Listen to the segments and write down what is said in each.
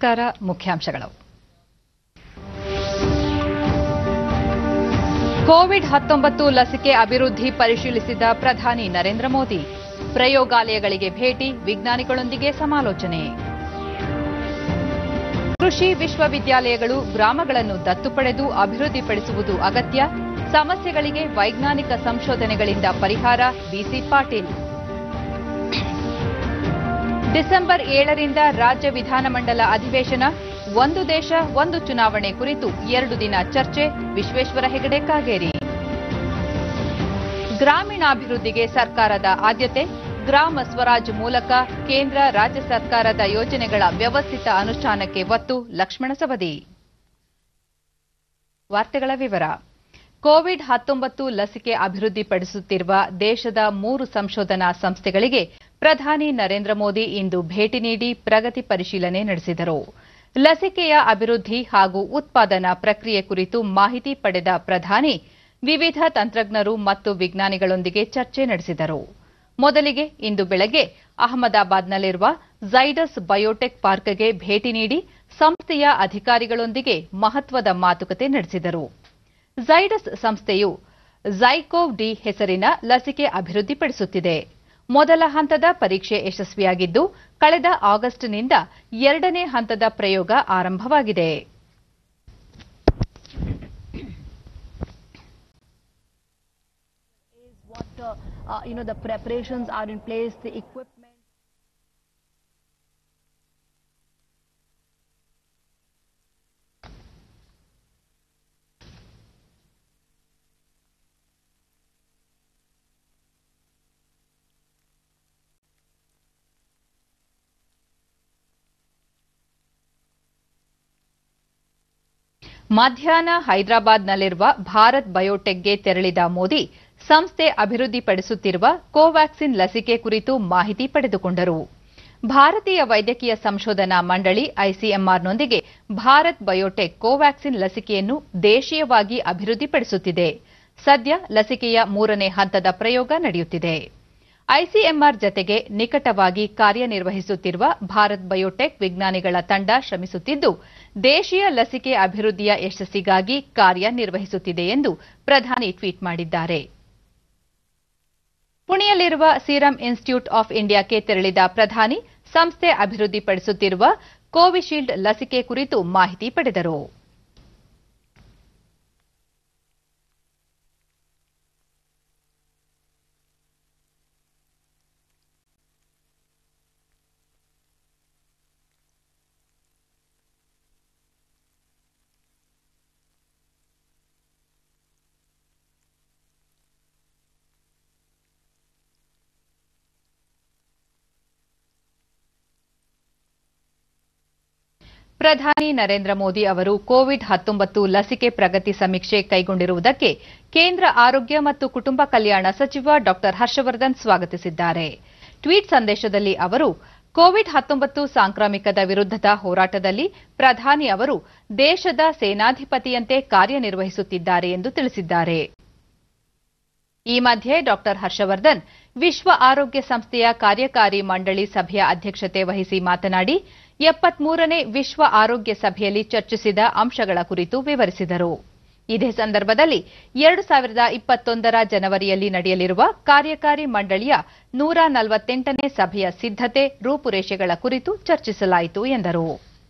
ನಮಸ್ಕಾರ ಮುಖ್ಯಾಂಶಗಳು ಕೋವಿಡ್ ಹತ್ತೊಂಬತ್ತು ಲಸಿಕೆ ಅಭಿವೃದ್ಧಿ ಪರಿಶೀಲಿಸಿದ ಪ್ರಧಾನಿ ನರೇಂದ್ರ ಮೋದಿ ಪ್ರಯೋಗಾಲಯಗಳಿಗೆ ಭೇಟಿ ವಿಜ್ಞಾನಿಗಳೊಂದಿಗೆ ಸಮಾಲೋಚನೆ ಕೃಷಿ ವಿಶ್ವವಿದ್ಯಾಲಯಗಳು ಗ್ರಾಮಗಳನ್ನು ದತ್ತು ಪಡೆದು ಅಭಿವೃದ್ಧಿಪಡಿಸುವುದು ಅಗತ್ಯ ಸಮಸ್ಯೆಗಳಿಗೆ ವೈಜ್ಞಾನಿಕ ಸಂಶೋಧನೆಗಳಿಂದ ಪರಿಹಾರ ಬಿಸಿ ಪಾಟೀಲ್ ಡಿಸೆಂಬರ್ ಏಳರಿಂದ ರಾಜ್ಯ ವಿಧಾನಮಂಡಲ ಅಧಿವೇಶನ ಒಂದು ದೇಶ ಒಂದು ಚುನಾವಣೆ ಕುರಿತು ಎರಡು ದಿನ ಚರ್ಚೆ ವಿಶ್ವೇಶ್ವರ ಹೆಗಡೆ ಕಾಗೇರಿ ಗ್ರಾಮೀಣಾಭಿವೃದ್ಧಿಗೆ ಸರ್ಕಾರದ ಆದ್ಯತೆ ಗ್ರಾಮ ಸ್ವರಾಜ್ ಮೂಲಕ ಕೇಂದ್ರ ರಾಜ್ಯ ಸರ್ಕಾರದ ಯೋಜನೆಗಳ ವ್ಯವಸ್ಥಿತ ಅನುಷ್ಠಾನಕ್ಕೆ ಒತ್ತು ಲಕ್ಷ್ಮಣ ಸವದಿ ವಾರ್ತೆಗಳ ವಿವರ ಕೋವಿಡ್ ಹತ್ತೊಂಬತ್ತು ಲಸಿಕೆ ಅಭಿವೃದ್ಧಿಪಡಿಸುತ್ತಿರುವ ದೇಶದ ಮೂರು ಸಂಶೋಧನಾ ಸಂಸ್ಥೆಗಳಿಗೆ ಪ್ರಧಾನಿ ನರೇಂದ್ರ ಮೋದಿ ಇಂದು ಭೇಟಿ ನೀಡಿ ಪ್ರಗತಿ ಪರಿಶೀಲನೆ ನಡೆಸಿದರು ಲಸಿಕೆಯ ಅಭಿವೃದ್ಧಿ ಹಾಗೂ ಉತ್ಪಾದನಾ ಪ್ರಕ್ರಿಯೆ ಕುರಿತು ಮಾಹಿತಿ ಪಡೆದ ಪ್ರಧಾನಿ ವಿವಿಧ ತಂತ್ರಜ್ಞರು ಮತ್ತು ವಿಜ್ಞಾನಿಗಳೊಂದಿಗೆ ಚರ್ಚೆ ನಡೆಸಿದರು ಮೊದಲಿಗೆ ಇಂದು ಬೆಳಗ್ಗೆ ಅಹಮದಾಬಾದ್ನಲ್ಲಿರುವ ಝೈಡಸ್ ಬಯೋಟೆಕ್ ಪಾರ್ಕ್ಗೆ ಭೇಟಿ ನೀಡಿ ಸಂಸ್ಥೆಯ ಅಧಿಕಾರಿಗಳೊಂದಿಗೆ ಮಹತ್ವದ ಮಾತುಕತೆ ನಡೆಸಿದರು ಝೈಡಸ್ ಸಂಸ್ಥೆಯು ಝೈಕೋವ್ ಡಿ ಹೆಸರಿನ ಲಸಿಕೆ ಅಭಿವೃದ್ಧಿಪಡಿಸುತ್ತಿದೆ ಮೊದಲ ಹಂತದ ಪರೀಕ್ಷೆ ಯಶಸ್ವಿಯಾಗಿದ್ದು ಕಳೆದ ಆಗಸ್ಟ್ನಿಂದ ಎರಡನೇ ಹಂತದ ಪ್ರಯೋಗ ಆರಂಭವಾಗಿದೆ is what uh, uh, you know the preparations are in place the equipment ಮಧ್ಯಾಹ್ನ ಹೈದರಾಬಾದ್ನಲ್ಲಿರುವ ಭಾರತ್ ಬಯೋಟೆಕ್ಗೆ ತೆರಳಿದ ಮೋದಿ ಸಂಸ್ಥೆ ಅಭಿವೃದ್ಧಿಪಡಿಸುತ್ತಿರುವ ಕೋವ್ಯಾಕ್ಸಿನ್ ಲಸಿಕೆ ಕುರಿತು ಮಾಹಿತಿ ಪಡೆದುಕೊಂಡರು ಭಾರತೀಯ ವೈದ್ಯಕೀಯ ಸಂಶೋಧನಾ ಮಂಡಳಿ ಐಸಿಎಂಆರ್ನೊಂದಿಗೆ ಭಾರತ್ ಬಯೋಟೆಕ್ ಕೋವ್ಯಾಕ್ಸಿನ್ ಲಸಿಕೆಯನ್ನು ದೇಶೀಯವಾಗಿ ಅಭಿವೃದ್ಧಿಪಡಿಸುತ್ತಿದೆ ಸದ್ಯ ಲಸಿಕೆಯ ಮೂರನೇ ಹಂತದ ಪ್ರಯೋಗ ನಡೆಯುತ್ತಿದೆ ಐಸಿಎಂಆರ್ ಜತೆಗೆ ನಿಕಟವಾಗಿ ಕಾರ್ಯನಿರ್ವಹಿಸುತ್ತಿರುವ ಭಾರತ್ ಬಯೋಟೆಕ್ ವಿಜ್ಞಾನಿಗಳ ತಂಡ ಶ್ರಮಿಸುತ್ತಿದ್ದು ದೇಶೀಯ ಲಸಿಕೆ ಅಭಿವೃದ್ಧಿಯ ಯಶಸ್ಸಿಗಾಗಿ ಕಾರ್ಯನಿರ್ವಹಿಸುತ್ತಿದೆ ಎಂದು ಪ್ರಧಾನಿ ಟ್ವೀಟ್ ಮಾಡಿದ್ದಾರೆ ಪುಣೆಯಲ್ಲಿರುವ ಸೀರಂ ಇನ್ಸ್ಟಿಟ್ಯೂಟ್ ಆಫ್ ಇಂಡಿಯಾಕ್ಕೆ ತೆರಳಿದ ಪ್ರಧಾನಿ ಸಂಸ್ಥೆ ಅಭಿವೃದ್ಧಿಪಡಿಸುತ್ತಿರುವ ಕೋವಿಶೀಲ್ಡ್ ಲಸಿಕೆ ಕುರಿತು ಮಾಹಿತಿ ಪಡೆದರು ಪ್ರಧಾನಿ ನರೇಂದ್ರ ಮೋದಿ ಅವರು ಕೋವಿಡ್ ಹತ್ತೊಂಬತ್ತು ಲಸಿಕೆ ಪ್ರಗತಿ ಸಮೀಕ್ಷೆ ಕೈಗೊಂಡಿರುವುದಕ್ಕೆ ಕೇಂದ್ರ ಆರೋಗ್ಯ ಮತ್ತು ಕುಟುಂಬ ಕಲ್ಯಾಣ ಸಚಿವ ಡಾ ಹರ್ಷವರ್ಧನ್ ಸ್ವಾಗತಿಸಿದ್ದಾರೆ ಟ್ವೀಟ್ ಸಂದೇಶದಲ್ಲಿ ಅವರು ಕೋವಿಡ್ ಹತ್ತೊಂಬತ್ತು ಸಾಂಕ್ರಾಮಿಕದ ವಿರುದ್ಧದ ಹೋರಾಟದಲ್ಲಿ ಪ್ರಧಾನಿ ಅವರು ದೇಶದ ಸೇನಾಧಿಪತಿಯಂತೆ ಕಾರ್ಯನಿರ್ವಹಿಸುತ್ತಿದ್ದಾರೆ ಎಂದು ತಿಳಿಸಿದ್ದಾರೆ ಈ ಮಧ್ಯೆ ಡಾ ಹರ್ಷವರ್ಧನ್ ವಿಶ್ವ ಆರೋಗ್ಯ ಸಂಸ್ಥೆಯ ಕಾರ್ಯಕಾರಿ ಮಂಡಳಿ ಸಭೆಯ ಅಧ್ಯಕ್ಷತೆ ವಹಿಸಿ ಮಾತನಾಡಿ ಎಪ್ಪತ್ಮೂರನೇ ವಿಶ್ವ ಆರೋಗ್ಯ ಸಭೆಯಲ್ಲಿ ಚರ್ಚಿಸಿದ ಅಂಶಗಳ ಕುರಿತು ವಿವರಿಸಿದರು ಇದೇ ಸಂದರ್ಭದಲ್ಲಿ ಎರಡು ಸಾವಿರದ ಇಪ್ಪತ್ತೊಂದರ ಜನವರಿಯಲ್ಲಿ ನಡೆಯಲಿರುವ ಕಾರ್ಯಕಾರಿ ಮಂಡಳಿಯ ನೂರ ನಲವತ್ತೆಂಟನೇ ಸಭೆಯ ಸಿದ್ದತೆ ರೂಪುರೇಷೆಗಳ ಕುರಿತು ಚರ್ಚಿಸಲಾಯಿತು ಎಂದರು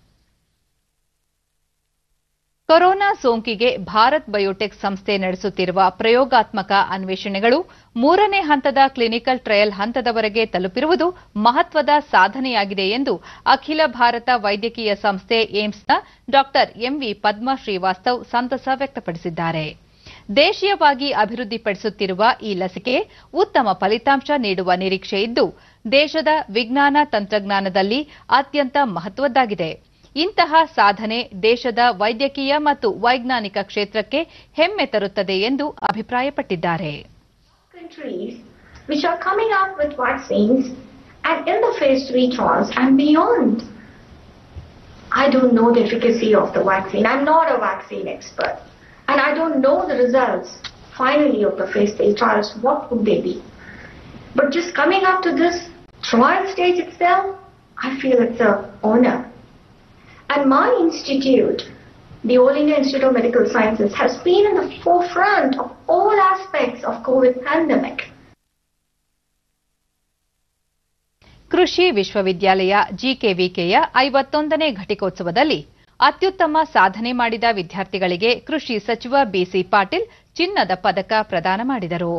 ಕೊರೋನಾ ಸೋಂಕಿಗೆ ಭಾರತ್ ಬಯೋಟೆಕ್ ಸಂಸ್ಥೆ ನಡೆಸುತ್ತಿರುವ ಪ್ರಯೋಗಾತ್ಮಕ ಅನ್ವೇಷಣೆಗಳು ಮೂರನೇ ಹಂತದ ಕ್ಲಿನಿಕಲ್ ಟ್ರಯಲ್ ಹಂತದವರೆಗೆ ತಲುಪಿರುವುದು ಮಹತ್ವದ ಸಾಧನೆಯಾಗಿದೆ ಎಂದು ಅಖಿಲ ಭಾರತ ವೈದ್ಯಕೀಯ ಸಂಸ್ಥೆ ಏಮ್ಸ್ನ ಡಾ ಎಂವಿ ಪದ್ಮ ಶ್ರೀವಾಸ್ತವ್ ಸಂತಸ ವ್ಯಕ್ತಪಡಿಸಿದ್ದಾರೆ ದೇಶೀಯವಾಗಿ ಅಭಿವೃದ್ಧಿಪಡಿಸುತ್ತಿರುವ ಈ ಲಸಿಕೆ ಉತ್ತಮ ಫಲಿತಾಂಶ ನೀಡುವ ನಿರೀಕ್ಷೆ ಇದ್ದು ದೇಶದ ವಿಜ್ಞಾನ ತಂತ್ರಜ್ಞಾನದಲ್ಲಿ ಅತ್ಯಂತ ಮಹತ್ವದ್ದಾಗಿದೆ ಇಂತಹ ಸಾಧನೆ ದೇಶದ ವೈದ್ಯಕೀಯ ಮತ್ತು ವೈಜ್ಞಾನಿಕ ಕ್ಷೇತ್ರಕ್ಕೆ ಹೆಮ್ಮೆ ತರುತ್ತದೆ ಎಂದು ಅಭಿಪ್ರಾಯಪಟ್ಟಿದ್ದಾರೆ countries which are coming up with vaccines and in the phase 3 trials and beyond. I don't know the efficacy of the vaccine. I'm not a vaccine expert. And I don't know the results finally of the phase 3 trials. What would they be? But just coming up to this trial stage itself, I feel it's a honor. And my institute, the All India Institute of Medical Sciences, has been in the forefront of all aspects of COVID pandemic. ಕೃಷಿ ವಿಶ್ವವಿದ್ಯಾಲಯ ಜಿಕೆವಿಕೆಯ ಐವತ್ತೊಂದನೇ ಘಟಿಕೋತ್ಸವದಲ್ಲಿ ಅತ್ಯುತ್ತಮ ಸಾಧನೆ ಮಾಡಿದ ವಿದ್ಯಾರ್ಥಿಗಳಿಗೆ ಕೃಷಿ ಸಚಿವ ಬಿಸಿ ಪಾಟೀಲ್ ಚಿನ್ನದ ಪದಕ ಪ್ರದಾನ ಮಾಡಿದರು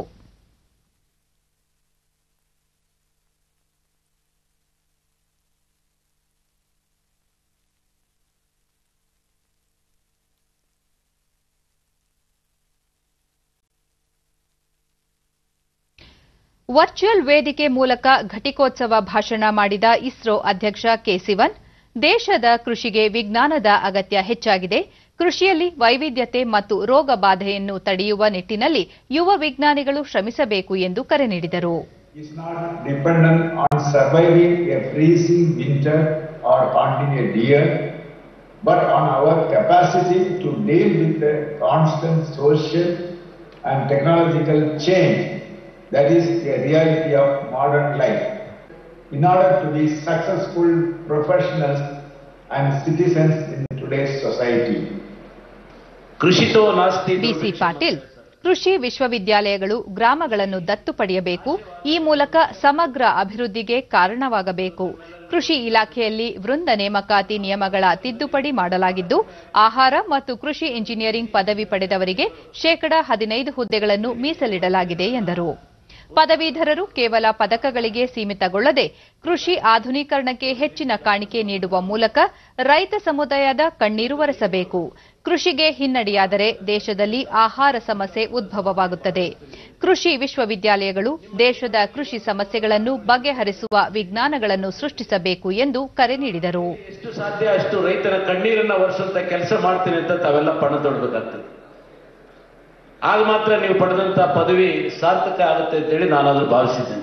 ವರ್ಚುವಲ್ ವೇದಿಕೆ ಮೂಲಕ ಘಟಿಕೋತ್ಸವ ಭಾಷಣ ಮಾಡಿದ ಇಸ್ರೋ ಅಧ್ಯಕ್ಷ ಕೆ ಸಿವನ್ ದೇಶದ ಕೃಷಿಗೆ ವಿಜ್ಞಾನದ ಅಗತ್ಯ ಹೆಚ್ಚಾಗಿದೆ ಕೃಷಿಯಲ್ಲಿ ವೈವಿಧ್ಯತೆ ಮತ್ತು ರೋಗ ಬಾಧೆಯನ್ನು ತಡೆಯುವ ನಿಟ್ಟಿನಲ್ಲಿ ಯುವ ವಿಜ್ಞಾನಿಗಳು ಶ್ರಮಿಸಬೇಕು ಎಂದು ಕರೆ ನೀಡಿದರು is not dependent on surviving a freezing winter or continued year, but on our capacity to deal with the constant social and technological change that is a reality of modern life. In order to be successful professionals and citizens in today's society, ಕೃಷಿತೋ ನಾಸ್ತಿ ಬಿಸಿ ಪಾಟೀಲ್ ಕೃಷಿ ವಿಶ್ವವಿದ್ಯಾಲಯಗಳು ಗ್ರಾಮಗಳನ್ನು ದತ್ತು ಪಡೆಯಬೇಕು ಈ ಮೂಲಕ ಸಮಗ್ರ ಅಭಿವೃದ್ಧಿಗೆ ಕಾರಣವಾಗಬೇಕು ಕೃಷಿ ಇಲಾಖೆಯಲ್ಲಿ ವೃಂದ ನೇಮಕಾತಿ ನಿಯಮಗಳ ತಿದ್ದುಪಡಿ ಮಾಡಲಾಗಿದ್ದು ಆಹಾರ ಮತ್ತು ಕೃಷಿ ಇಂಜಿನಿಯರಿಂಗ್ ಪದವಿ ಪಡೆದವರಿಗೆ ಶೇಕಡಾ ಹದಿನೈದು ಹುದ್ದೆಗಳನ್ನು ಮೀಸಲಿಡಲಾಗಿದೆ ಎಂದರು ಪದವೀಧರರು ಕೇವಲ ಪದಕಗಳಿಗೆ ಸೀಮಿತಗೊಳ್ಳದೆ ಕೃಷಿ ಆಧುನೀಕರಣಕ್ಕೆ ಹೆಚ್ಚಿನ ಕಾಣಿಕೆ ನೀಡುವ ಮೂಲಕ ರೈತ ಸಮುದಾಯದ ಕಣ್ಣೀರು ಒರೆಸಬೇಕು ಕೃಷಿಗೆ ಹಿನ್ನಡೆಯಾದರೆ ದೇಶದಲ್ಲಿ ಆಹಾರ ಸಮಸ್ಯೆ ಉದ್ಭವವಾಗುತ್ತದೆ ಕೃಷಿ ವಿಶ್ವವಿದ್ಯಾಲಯಗಳು ದೇಶದ ಕೃಷಿ ಸಮಸ್ಯೆಗಳನ್ನು ಬಗೆಹರಿಸುವ ವಿಜ್ಞಾನಗಳನ್ನು ಸೃಷ್ಟಿಸಬೇಕು ಎಂದು ಕರೆ ನೀಡಿದರು ಎಷ್ಟು ಸಾಧ್ಯ ಅಷ್ಟು ರೈತರ ಕಣ್ಣೀರನ್ನ ಒರೆಸುವಂತ ಕೆಲಸ ಮಾಡ್ತೀನಿ ಅಂತ ತಾವೆಲ್ಲ ಪಣ ತೊಡಬೇಕಾಗ್ತದೆ ಆಗ ಮಾತ್ರ ನೀವು ಪಡೆದಂತ ಪದವಿ ಸಾರ್ಥಕ ಆಗುತ್ತೆ ಅಂತೇಳಿ ನಾನಾದ್ರೂ ಭಾವಿಸಿದ್ದೇನೆ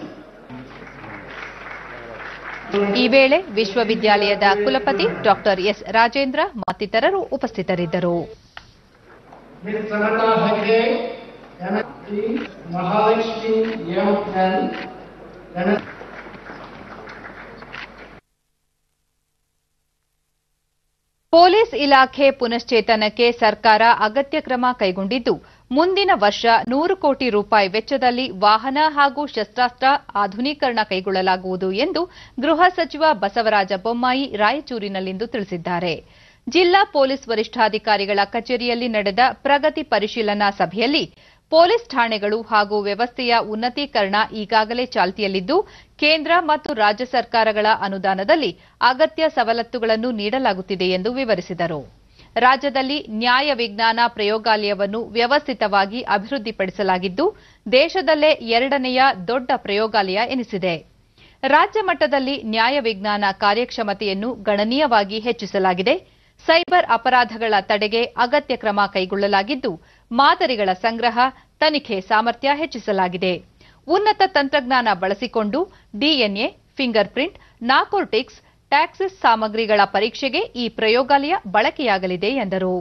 ಈ ವೇಳೆ ವಿಶ್ವವಿದ್ಯಾಲಯದ ಕುಲಪತಿ ಡಾಕ್ಟರ್ ಎಸ್ ರಾಜೇಂದ್ರ ಮತ್ತಿತರರು ಉಪಸ್ಥಿತರಿದ್ದರು Ms. Sanata Hegde, MSc, Mahalakshmi M.N., MSc. Police ಇಲಾಖೆ ಪುನಶ್ಚೇತನಕ್ಕೆ ಸರ್ಕಾರ ಅಗತ್ಯ ಕ್ರಮ ಕೈಗೊಂಡಿದ್ದು ಮುಂದಿನ ವರ್ಷ ನೂರು ಕೋಟಿ ರೂಪಾಯಿ ವೆಚ್ಚದಲ್ಲಿ ವಾಹನ ಹಾಗೂ ಶಸ್ತ್ರಾಸ್ತ್ರ ಆಧುನೀಕರಣ ಕೈಗೊಳ್ಳಲಾಗುವುದು ಎಂದು ಗೃಹ ಸಚಿವ ಬಸವರಾಜ ಬೊಮ್ಮಾಯಿ ರಾಯಚೂರಿನಲ್ಲಿಂದು ತಿಳಿಸಿದ್ದಾರೆ ಜಿಲ್ಲಾ ಪೊಲೀಸ್ ವರಿಷ್ಠಾಧಿಕಾರಿಗಳ ಕಚೇರಿಯಲ್ಲಿ ನಡೆದ ಪ್ರಗತಿ ಪರಿಶೀಲನಾ ಸಭೆಯಲ್ಲಿ ಪೊಲೀಸ್ ಠಾಣೆಗಳು ಹಾಗೂ ವ್ಯವಸ್ಥೆಯ ಉನ್ನತೀಕರಣ ಈಗಾಗಲೇ ಚಾಲ್ತಿಯಲ್ಲಿದ್ದು ಕೇಂದ್ರ ಮತ್ತು ರಾಜ್ಯ ಸರ್ಕಾರಗಳ ಅನುದಾನದಲ್ಲಿ ಅಗತ್ಯ ಸವಲತ್ತುಗಳನ್ನು ನೀಡಲಾಗುತ್ತಿದೆ ಎಂದು ವಿವರಿಸಿದರು ರಾಜ್ಯದಲ್ಲಿ ನ್ಯಾಯ ವಿಜ್ಞಾನ ಪ್ರಯೋಗಾಲಯವನ್ನು ವ್ಯವಸ್ಥಿತವಾಗಿ ಅಭಿವೃದ್ಧಿಪಡಿಸಲಾಗಿದ್ದು ದೇಶದಲ್ಲೇ ಎರಡನೆಯ ದೊಡ್ಡ ಪ್ರಯೋಗಾಲಯ ಎನಿಸಿದೆ ರಾಜ್ಯ ಮಟ್ಟದಲ್ಲಿ ನ್ಯಾಯ ವಿಜ್ಞಾನ ಕಾರ್ಯಕ್ಷಮತೆಯನ್ನು ಗಣನೀಯವಾಗಿ ಹೆಚ್ಚಿಸಲಾಗಿದೆ ಸೈಬರ್ ಅಪರಾಧಗಳ ತಡೆಗೆ ಅಗತ್ಯ ಕ್ರಮ ಕೈಗೊಳ್ಳಲಾಗಿದ್ದು ಮಾದರಿಗಳ ಸಂಗ್ರಹ ತನಿಖೆ ಸಾಮರ್ಥ್ಯ ಹೆಚ್ಚಿಸಲಾಗಿದೆ ಉನ್ನತ ತಂತ್ರಜ್ಞಾನ ಬಳಸಿಕೊಂಡು ಡಿಎನ್ಎ ಫಿಂಗರ್ ಪ್ರಿಂಟ್ ನಾಕೋರ್ಟಿಕ್ಸ್ ಟ್ಯಾಕ್ಸಿಸ್ ಸಾಮಗ್ರಿಗಳ ಪರೀಕ್ಷೆಗೆ ಈ ಪ್ರಯೋಗಾಲಯ ಬಳಕೆಯಾಗಲಿದೆ ಎಂದರು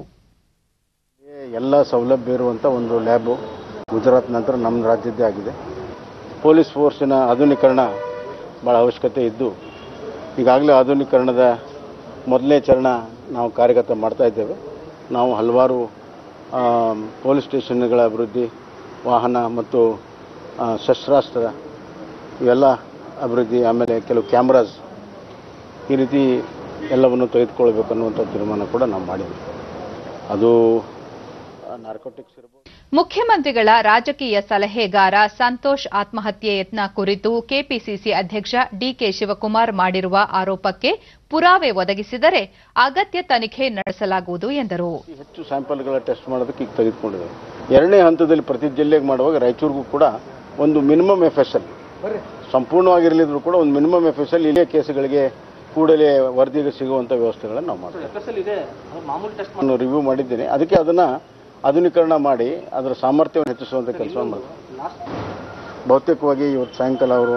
ಎಲ್ಲ ಸೌಲಭ್ಯ ಇರುವಂಥ ಒಂದು ಲ್ಯಾಬು ಗುಜರಾತ್ ನಂತರ ನಮ್ಮ ರಾಜ್ಯದ್ದೇ ಆಗಿದೆ ಪೊಲೀಸ್ ಫೋರ್ಸಿನ ಆಧುನೀಕರಣ ಭಾಳ ಅವಶ್ಯಕತೆ ಇದ್ದು ಈಗಾಗಲೇ ಆಧುನೀಕರಣದ ಮೊದಲನೇ ಚರಣ ನಾವು ಕಾರ್ಯಗತ ಮಾಡ್ತಾ ಇದ್ದೇವೆ ನಾವು ಹಲವಾರು ಆ, ಪೊಲೀಸ್ ಸ್ಟೇಷನ್ಗಳ ಅಭಿವೃದ್ಧಿ ವಾಹನ ಮತ್ತು ಆ, ಶಸ್ತ್ರಾಸ್ತ್ರ ಇವೆಲ್ಲ ಅಭಿವೃದ್ಧಿ ಆಮೇಲೆ ಕೆಲವು ಕ್ಯಾಮ್ರಾಸ್ ಈ ರೀತಿ ಎಲ್ಲವನ್ನು ತೆಗೆದುಕೊಳ್ಬೇಕು ಅನ್ನುವಂಥ ತೀರ್ಮಾನ ಕೂಡ ನಾವು ಮಾಡಿದ್ವಿ ಅದು ನಾರ್ಕೋಟಿಕ್ಸ್ ಇರ್ಬೋದು ಮುಖ್ಯಮಂತ್ರಿಗಳ ರಾಜಕೀಯ ಸಲಹೆಗಾರ ಸಂತೋಷ್ ಆತ್ಮಹತ್ಯೆ ಯತ್ನ ಕುರಿತು ಕೆಪಿಸಿಸಿ ಅಧ್ಯಕ್ಷ ಡಿಕೆ ಶಿವಕುಮಾರ್ ಮಾಡಿರುವ ಆರೋಪಕ್ಕೆ ಪುರಾವೆ ಒದಗಿಸಿದರೆ ಅಗತ್ಯ ತನಿಖೆ ನಡೆಸಲಾಗುವುದು ಎಂದರು ಅತಿ ಹೆಚ್ಚು ಸ್ಯಾಂಪಲ್ಗಳ ಟೆಸ್ಟ್ ಮಾಡೋದಕ್ಕೆ ಈಗ ತೆಗೆದುಕೊಂಡಿದ್ದೇವೆ ಎರಡನೇ ಹಂತದಲ್ಲಿ ಪ್ರತಿ ಜಿಲ್ಲೆಗೆ ಮಾಡುವಾಗ ರಾಯಚೂರಿಗೂ ಕೂಡ ಒಂದು ಮಿನಿಮಮ್ ಎಫ್ ಎಸ್ ಎಲ್ ಸಂಪೂರ್ಣವಾಗಿರಲಿದ್ರು ಕೂಡ ಒಂದು ಮಿನಿಮಮ್ ಎಫ್ ಎಸ್ ಎಲ್ ಇಲ್ಲೇ ಕೇಸುಗಳಿಗೆ ಕೂಡಲೇ ವರದಿಗೆ ಸಿಗುವಂಥ ವ್ಯವಸ್ಥೆಗಳನ್ನು ನಾವು ಮಾಡ್ತೀವಿ ನಾನು ರಿವ್ಯೂ ಮಾಡಿದ್ದೇನೆ ಅದಕ್ಕೆ ಅದನ್ನು ಆಧುನೀಕರಣ ಮಾಡಿ ಅದರ ಸಾಮರ್ಥ್ಯವನ್ನು ಹೆಚ್ಚಿಸುವಂಥ ಕೆಲಸ ಮಾಡ್ತೀವಿ ಬಹುತೇಕವಾಗಿ ಇವತ್ತು ಸಾಯಂಕಾಲ ಅವರು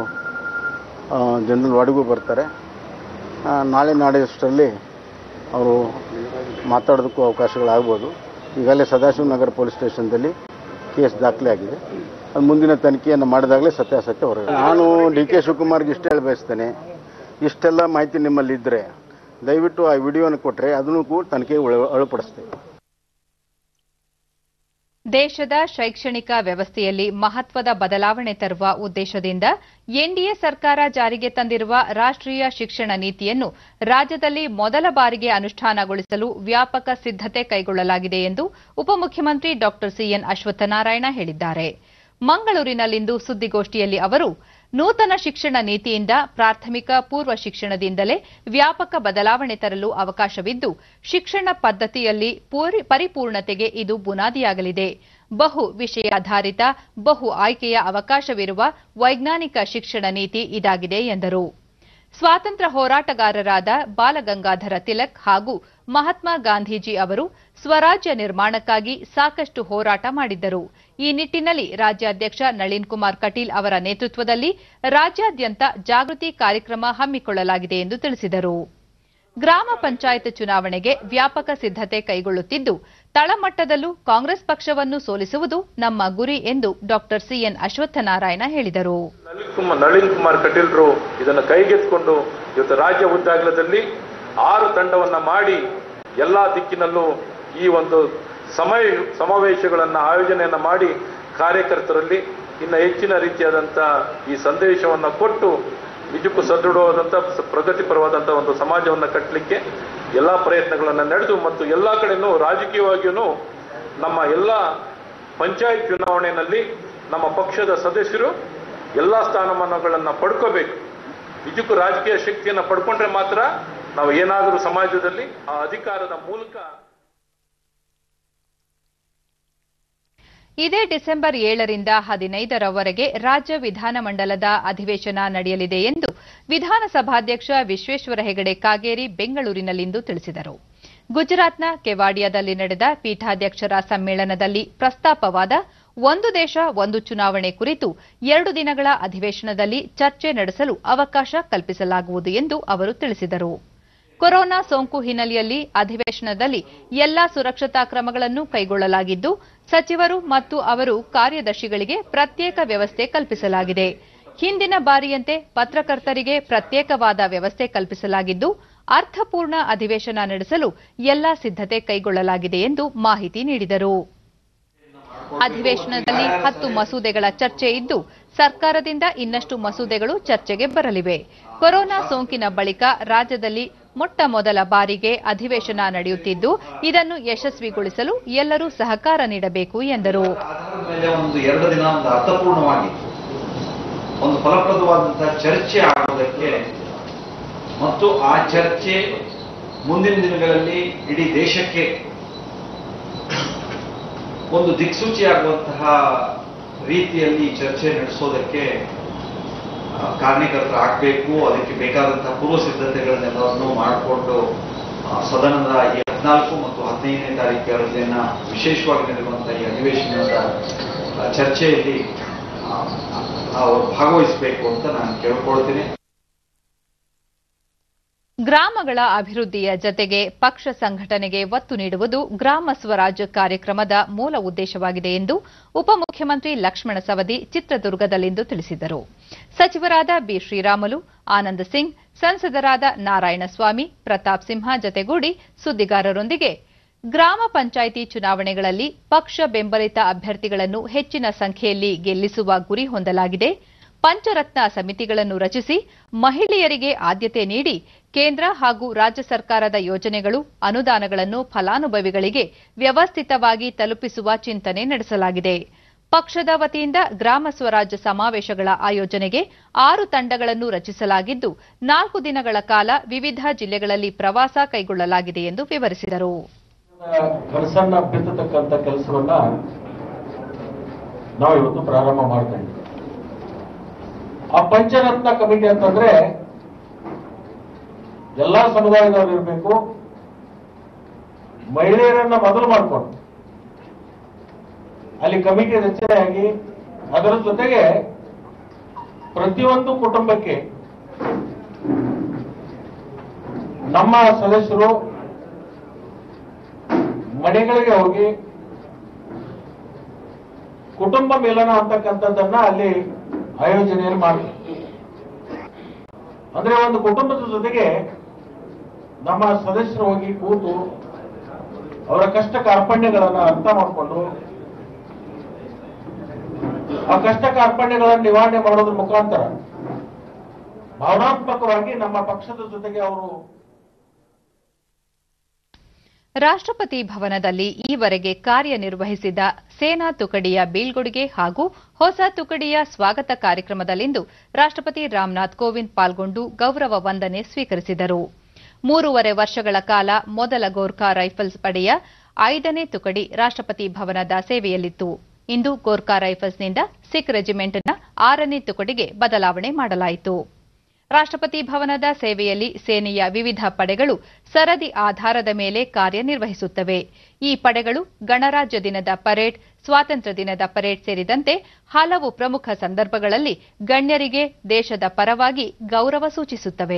ಜನರಲ್ ವಾರ್ಡ್ಗೂ ಬರ್ತಾರೆ ಆ, ನಾಳೆ ನಾಳೆಯಷ್ಟರಲ್ಲಿ ಅವರು ಮಾತಾಡೋದಕ್ಕೂ ಅವಕಾಶಗಳಾಗ್ಬೋದು ಈಗಾಗಲೇ ಸದಾಶಿವನಗರ ಪೊಲೀಸ್ ಸ್ಟೇಷನ್ದಲ್ಲಿ ಕೇಸ್ ದಾಖಲೆ ಆಗಿದೆ ಅದು ಮುಂದಿನ ತನಿಖೆಯನ್ನು ಮಾಡಿದಾಗಲೇ ಸತ್ಯಾಸತ್ಯ ಹೊರಗೆ ನಾನು ಡಿ ಕೆ ಶಿವಕುಮಾರ್ಗೆ ಇಷ್ಟ ಹೇಳಿ ಬಯಸ್ತೇನೆ ಇಷ್ಟೆಲ್ಲ ಮಾಹಿತಿ ನಿಮ್ಮಲ್ಲಿ ಇದ್ದರೆ ದಯವಿಟ್ಟು ಆ ವಿಡಿಯೋನ ಕೊಟ್ಟರೆ ಅದನ್ನು ಕೂಡ ತನಿಖೆಗೆ ಒಳ- ಒಳಪಡಿಸ್ತೇವೆ ದೇಶದ ಶೈಕ್ಷಣಿಕ ವ್ಯವಸ್ಥೆಯಲ್ಲಿ ಮಹತ್ವದ ಬದಲಾವಣೆ ತರುವ ಉದ್ದೇಶದಿಂದ ಎನ್ಡಿಎ ಸರ್ಕಾರ ಜಾರಿಗೆ ತಂದಿರುವ ರಾಷ್ಟ್ರೀಯ ಶಿಕ್ಷಣ ನೀತಿಯನ್ನು ರಾಜ್ಯದಲ್ಲಿ ಮೊದಲ ಬಾರಿಗೆ ಅನುಷ್ಠಾನಗೊಳಿಸಲು ವ್ಯಾಪಕ ಸಿದ್ದತೆ ಕೈಗೊಳ್ಳಲಾಗಿದೆ ಎಂದು ಉಪಮುಖ್ಯಮಂತ್ರಿ ಡಾ ಸಿಎನ್ ಅಶ್ವತ್ಥನಾರಾಯಣ ಹೇಳಿದ್ದಾರೆ ಮಂಗಳೂರಿನಲ್ಲಿಂದು ಸುದ್ದಿಗೋಷ್ಠಿಯಲ್ಲಿ ಅವರು ನೂತನ ಶಿಕ್ಷಣ ನೀತಿಯಿಂದ ಪ್ರಾಥಮಿಕ ಪೂರ್ವ ಶಿಕ್ಷಣದಿಂದಲೇ ವ್ಯಾಪಕ ಬದಲಾವಣೆ ತರಲು ಅವಕಾಶವಿದ್ದು ಶಿಕ್ಷಣ ಪದ್ಧತಿಯಲ್ಲಿ ಪೂರಿ- ಪರಿಪೂರ್ಣತೆಗೆ ಇದು ಬುನಾದಿಯಾಗಲಿದೆ ಬಹು ವಿಷಯಾಧಾರಿತ ಬಹು ಆಯ್ಕೆಯ ಅವಕಾಶವಿರುವ ವೈಜ್ಞಾನಿಕ ಶಿಕ್ಷಣ ನೀತಿ ಇದಾಗಿದೆ ಎಂದರು ಸ್ವಾತಂತ್ರ್ಯ ಹೋರಾಟಗಾರರಾದ ಬಾಲಗಂಗಾಧರ ತಿಲಕ್ ಹಾಗೂ ಮಹಾತ್ಮ ಗಾಂಧೀಜಿ ಅವರು ಸ್ವರಾಜ್ಯ ನಿರ್ಮಾಣಕ್ಕಾಗಿ ಸಾಕಷ್ಟು ಹೋರಾಟ ಮಾಡಿದ್ದರು ಈ ನಿಟ್ಟಿನಲ್ಲಿ ರಾಜ್ಯಾಧ್ಯಕ್ಷ ನಳಿನ್ ಕುಮಾರ್ ಕಟೀಲ್ ಅವರ ನೇತೃತ್ವದಲ್ಲಿ ರಾಜ್ಯಾದ್ಯಂತ ಜಾಗೃತಿ ಕಾರ್ಯಕ್ರಮ ಹಮ್ಮಿಕೊಳ್ಳಲಾಗಿದೆ ಎಂದು ತಿಳಿಸಿದರು ಗ್ರಾಮ ಪಂಚಾಯತ್ ಚುನಾವಣೆಗೆ ವ್ಯಾಪಕ ಸಿದ್ದತೆ ಕೈಗೊಳ್ಳುತ್ತಿದ್ದು ತಳಮಟ್ಟದಲ್ಲೂ ಕಾಂಗ್ರೆಸ್ ಪಕ್ಷವನ್ನು ಸೋಲಿಸುವುದು ನಮ್ಮ ಗುರಿ ಎಂದು ಡಾ ಸಿಎನ್ ಅಶ್ವತ್ಥನಾರಾಯಣ ಹೇಳಿದರು ನಳಿನ್ ಕುಮಾರ್ ನಳಿನ್ ಕುಮಾರ್ ಕಟೀಲ್ರು ಇದನ್ನು ಕೈಗೆತ್ತಿಕೊಂಡು ಇವತ್ತು ರಾಜ್ಯ ಉದ್ದಾಗಲದಲ್ಲಿ ಆರು ತಂಡವನ್ನ ಮಾಡಿ ಎಲ್ಲಾ ದಿಕ್ಕಿನಲ್ಲೂ ಈ ಒಂದು ಸಮಯ ಸಮಾವೇಶಗಳನ್ನ ಆಯೋಜನೆಯನ್ನ ಮಾಡಿ ಕಾರ್ಯಕರ್ತರಲ್ಲಿ ಇನ್ನು ಹೆಚ್ಚಿನ ರೀತಿಯಾದಂಥ ಈ ಸಂದೇಶವನ್ನ ಕೊಟ್ಟು ನಿಜಕ್ಕೂ ಸದೃಢವಾದಂಥ ಸ- ಪ್ರಗತಿಪರವಾದಂಥ ಒಂದು ಸಮಾಜವನ್ನು ಕಟ್ಟಲಿಕ್ಕೆ ಎಲ್ಲ ಪ್ರಯತ್ನಗಳನ್ನು ನಡೆದು ಮತ್ತು ಎಲ್ಲ ಕಡೆನೂ ರಾಜಕೀಯವಾಗಿಯೂ ನಮ್ಮ ಎಲ್ಲ ಪಂಚಾಯತ್ ಚುನಾವಣೆಯಲ್ಲಿ ನಮ್ಮ ಪಕ್ಷದ ಸದಸ್ಯರು ಎಲ್ಲ ಸ್ಥಾನಮಾನಗಳನ್ನು ಪಡ್ಕೋಬೇಕು ನಿಜಕ್ಕೂ ರಾಜಕೀಯ ಶಕ್ತಿಯನ್ನು ಪಡ್ಕೊಂಡ್ರೆ ಮಾತ್ರ ನಾವು ಏನಾದರೂ ಸಮಾಜದಲ್ಲಿ ಆ ಅಧಿಕಾರದ ಮೂಲಕ ಇದೇ ಡಿಸೆಂಬರ್ ಏಳರಿಂದ ಹದಿನೈದರವರೆಗೆ ರಾಜ್ಯ ವಿಧಾನಮಂಡಲದ ಅಧಿವೇಶನ ನಡೆಯಲಿದೆ ಎಂದು ವಿಧಾನಸಭಾಧ್ಯಕ್ಷ ವಿಶ್ವೇಶ್ವರ ಹೆಗಡೆ ಕಾಗೇರಿ ಬೆಂಗಳೂರಿನಲ್ಲಿಂದು ತಿಳಿಸಿದರು ಗುಜರಾತ್ನ ಕೆವಾಡಿಯಾದಲ್ಲಿ ನಡೆದ ಪೀಠಾಧ್ಯಕ್ಷರ ಸಮ್ಮೇಳನದಲ್ಲಿ ಪ್ರಸ್ತಾಪವಾದ ಒಂದು ದೇಶ ಒಂದು ಚುನಾವಣೆ ಕುರಿತು ಎರಡು ದಿನಗಳ ಅಧಿವೇಶನದಲ್ಲಿ ಚರ್ಚೆ ನಡೆಸಲು ಅವಕಾಶ ಕಲ್ಪಿಸಲಾಗುವುದು ಎಂದು ಅವರು ತಿಳಿಸಿದರು ಕೊರೋನಾ ಸೋಂಕು ಹಿನ್ನೆಲೆಯಲ್ಲಿ ಅಧಿವೇಶನದಲ್ಲಿ ಎಲ್ಲಾ ಸುರಕ್ಷತಾ ಕ್ರಮಗಳನ್ನು ಕೈಗೊಳ್ಳಲಾಗಿದ್ದು ಸಚಿವರು ಮತ್ತು ಅವರು ಕಾರ್ಯದರ್ಶಿಗಳಿಗೆ ಪ್ರತ್ಯೇಕ ವ್ಯವಸ್ಥೆ ಕಲ್ಪಿಸಲಾಗಿದೆ ಹಿಂದಿನ ಬಾರಿಯಂತೆ ಪತ್ರಕರ್ತರಿಗೆ ಪ್ರತ್ಯೇಕವಾದ ವ್ಯವಸ್ಥೆ ಕಲ್ಪಿಸಲಾಗಿದ್ದು ಅರ್ಥಪೂರ್ಣ ಅಧಿವೇಶನ ನಡೆಸಲು ಎಲ್ಲಾ ಸಿದ್ದತೆ ಕೈಗೊಳ್ಳಲಾಗಿದೆ ಎಂದು ಮಾಹಿತಿ ನೀಡಿದರು ಅಧಿವೇಶನದಲ್ಲಿ ಹತ್ತು ಮಸೂದೆಗಳ ಚರ್ಚೆ ಇದ್ದು ಸರ್ಕಾರದಿಂದ ಇನ್ನಷ್ಟು ಮಸೂದೆಗಳು ಚರ್ಚೆಗೆ ಬರಲಿವೆ ಕೊರೋನಾ ಸೋಂಕಿನ ಬಳಿಕ ರಾಜ್ಯದಲ್ಲಿ ಮೊಟ್ಟ ಮೊದಲ ಬಾರಿಗೆ ಅಧಿವೇಶನ ನಡೆಯುತ್ತಿದ್ದು ಇದನ್ನು ಯಶಸ್ವಿಗೊಳಿಸಲು ಎಲ್ಲರೂ ಸಹಕಾರ ನೀಡಬೇಕು ಎಂದರು ಆಧಾರದ ಮೇಲೆ ಒಂದು ಎರಡು ದಿನ ಒಂದು ಅರ್ಥಪೂರ್ಣವಾಗಿ ಒಂದು ಫಲಪ್ರದವಾದಂತಹ ಚರ್ಚೆ ಆಗೋದಕ್ಕೆ ಮತ್ತು ಆ ಚರ್ಚೆ ಮುಂದಿನ ದಿನಗಳಲ್ಲಿ ಇಡೀ ದೇಶಕ್ಕೆ ಒಂದು ದಿಕ್ಸೂಚಿಯಾಗುವಂತಹ ರೀತಿಯಲ್ಲಿ ಈ ಚರ್ಚೆ ನಡೆಸೋದಕ್ಕೆ ಆ, ಕಾರಣೀಕರ್ತರು ಆಗಬೇಕು ಅದಕ್ಕೆ ಬೇಕಾದಂತಹ ಪೂರ್ವ ಸಿದ್ಧತೆಗಳನ್ನೆಲ್ಲವನ್ನು ಮಾಡಿಕೊಂಡು ಆ, ಸದನದ ಈ ಹದಿನಾಲ್ಕು ಮತ್ತು ಹದಿನೈದನೇ ತಾರೀಕಿನ ವಿಶೇಷವಾಗಿ ನಡೆಯುವಂತಹ ಈ ಅಧಿವೇಶನದ ಆ, ಚರ್ಚೆಯಲ್ಲಿ ಆ, ಅವರು ಭಾಗವಹಿಸಬೇಕು ಅಂತ ನಾನು ಕೇಳ್ಕೊಳ್ತೀನಿ ಗ್ರಾಮಗಳ ಅಭಿವೃದ್ಧಿಯ ಜತೆಗೆ ಪಕ್ಷ ಸಂಘಟನೆಗೆ ಒತ್ತು ನೀಡುವುದು ಗ್ರಾಮ ಸ್ವರಾಜ್ ಕಾರ್ಯಕ್ರಮದ ಮೂಲ ಉದ್ದೇಶವಾಗಿದೆ ಎಂದು ಉಪಮುಖ್ಯಮಂತ್ರಿ ಲಕ್ಷ್ಮಣ ಸವದಿ ಚಿತ್ರದುರ್ಗದಲ್ಲಿಂದು ತಿಳಿಸಿದರು ಸಚಿವರಾದ ಬಿ ಶ್ರೀರಾಮುಲು ಆನಂದ್ ಸಿಂಗ್ ಸಂಸದರಾದ ನಾರಾಯಣಸ್ವಾಮಿ ಪ್ರತಾಪ್ ಸಿಂಹ ಜತೆಗೂಡಿ ಸುದ್ದಿಗಾರರೊಂದಿಗೆ ಗ್ರಾಮ ಪಂಚಾಯಿತಿ ಚುನಾವಣೆಗಳಲ್ಲಿ ಪಕ್ಷ ಬೆಂಬಲಿತ ಅಭ್ಯರ್ಥಿಗಳನ್ನು ಹೆಚ್ಚಿನ ಸಂಖ್ಯೆಯಲ್ಲಿ ಗೆಲ್ಲಿಸುವ ಗುರಿ ಹೊಂದಲಾಗಿದೆ ಪಂಚರತ್ನ ಸಮಿತಿಗಳನ್ನು ರಚಿಸಿ ಮಹಿಳೆಯರಿಗೆ ಆದ್ಯತೆ ನೀಡಿ ಕೇಂದ್ರ ಹಾಗೂ ರಾಜ್ಯ ಸರ್ಕಾರದ ಯೋಜನೆಗಳು ಅನುದಾನಗಳನ್ನು ಫಲಾನುಭವಿಗಳಿಗೆ ವ್ಯವಸ್ಥಿತವಾಗಿ ತಲುಪಿಸುವ ಚಿಂತನೆ ನಡೆಸಲಾಗಿದೆ ಪಕ್ಷದ ವತಿಯಿಂದ ಗ್ರಾಮ ಸ್ವರಾಜ್ ಸಮಾವೇಶಗಳ ಆಯೋಜನೆಗೆ ಆರು ತಂಡಗಳನ್ನು ರಚಿಸಲಾಗಿದ್ದು ನಾಲ್ಕು ದಿನಗಳ ಕಾಲ ವಿವಿಧ ಜಿಲ್ಲೆಗಳಲ್ಲಿ ಪ್ರವಾಸ ಕೈಗೊಳ್ಳಲಾಗಿದೆ ಎಂದು ವಿವರಿಸಿದರು ಕನಸನ್ನ ಬಿತ್ತತಕ್ಕಂಥ ಕೆಲಸವನ್ನ ನಾವು ಇವತ್ತು ಪ್ರಾರಂಭ ಮಾಡ್ತಾ ಇದ್ದೀವಿ ಆ ಪಂಚರತ್ನ ಕಮಿಟಿ ಅಂತಂದ್ರೆ ಎಲ್ಲಾ ಸಮುದಾಯದವರು ಇರಬೇಕು ಮಹಿಳೆಯರನ್ನ ಮೊದಲು ಮಾಡ್ಕೊಂಡು ಅಲ್ಲಿ ಕಮಿಟಿ ರಚನೆಯಾಗಿ ಅದರ ಜೊತೆಗೆ ಪ್ರತಿಯೊಂದು ಕುಟುಂಬಕ್ಕೆ ನಮ್ಮ ಸದಸ್ಯರು ಮನೆಗಳಿಗೆ ಹೋಗಿ ಕುಟುಂಬ ಮಿಲನ ಅಂತಕ್ಕಂಥದ್ದನ್ನ ಅಲ್ಲಿ ಆಯೋಜನೆಯಲ್ಲಿ ಮಾಡ್ತಾರೆ ಅಂದ್ರೆ ಒಂದು ಕುಟುಂಬದ ಜೊತೆಗೆ ನಮ್ಮ ಸದಸ್ಯರು ಹೋಗಿ ಕೂತು ಅವರ ಕಷ್ಟ ಕಾರ್ಪಣ್ಯಗಳನ್ನು ಅರ್ಥ ಮಾಡಿಕೊಂಡು ಆ ಕಷ್ಟ ಕಾರ್ಪಣ್ಯಗಳನ್ನು ನಿವಾರಣೆ ಮಾಡೋದ್ರ ಮುಖಾಂತರ ಭಾವನಾತ್ಮಕವಾಗಿ ನಮ್ಮ ಪಕ್ಷದ ಜೊತೆಗೆ ಅವರು ರಾಷ್ಟ್ರಪತಿ ಭವನದಲ್ಲಿ ಈವರೆಗೆ ಕಾರ್ಯನಿರ್ವಹಿಸಿದ ಸೇನಾ ತುಕಡಿಯ ಬೀಳ್ಕೊಡುಗೆ ಹಾಗೂ ಹೊಸ ತುಕಡಿಯ ಸ್ವಾಗತ ಕಾರ್ಯಕ್ರಮದಲ್ಲಿಂದು ರಾಷ್ಟ್ರಪತಿ ರಾಮನಾಥ್ ಕೋವಿಂದ್ ಪಾಲ್ಗೊಂಡು ಗೌರವ ವಂದನೆ ಸ್ವೀಕರಿಸಿದರು ಮೂರುವರೆ ವರ್ಷಗಳ ಕಾಲ ಮೊದಲ ಗೋರ್ಖಾ ರೈಫಲ್ಸ್ ಪಡೆಯ ಐದನೇ ತುಕಡಿ ರಾಷ್ಟ್ರಪತಿ ಭವನದ ಸೇವೆಯಲ್ಲಿತ್ತು ಇಂದು ಗೋರ್ಖಾ ರೈಫಲ್ಸ್ನಿಂದ ಸಿಖ್ ರೆಜಿಮೆಂಟ್ನ ಆರನೇ ತುಕಡಿಗೆ ಬದಲಾವಣೆ ಮಾಡಲಾಯಿತು ರಾಷ್ಟ್ರಪತಿ ಭವನದ ಸೇವೆಯಲ್ಲಿ ಸೇನೆಯ ವಿವಿಧ ಪಡೆಗಳು ಸರದಿ ಆಧಾರದ ಮೇಲೆ ಕಾರ್ಯನಿರ್ವಹಿಸುತ್ತವೆ ಈ ಪಡೆಗಳು ಗಣರಾಜ್ಯ ದಿನದ ಪರೇಡ್ ಸ್ವಾತಂತ್ರ್ಯ ದಿನದ ಪರೇಡ್ ಸೇರಿದಂತೆ ಹಲವು ಪ್ರಮುಖ ಸಂದರ್ಭಗಳಲ್ಲಿ ಗಣ್ಯರಿಗೆ ದೇಶದ ಪರವಾಗಿ ಗೌರವ ಸೂಚಿಸುತ್ತವೆ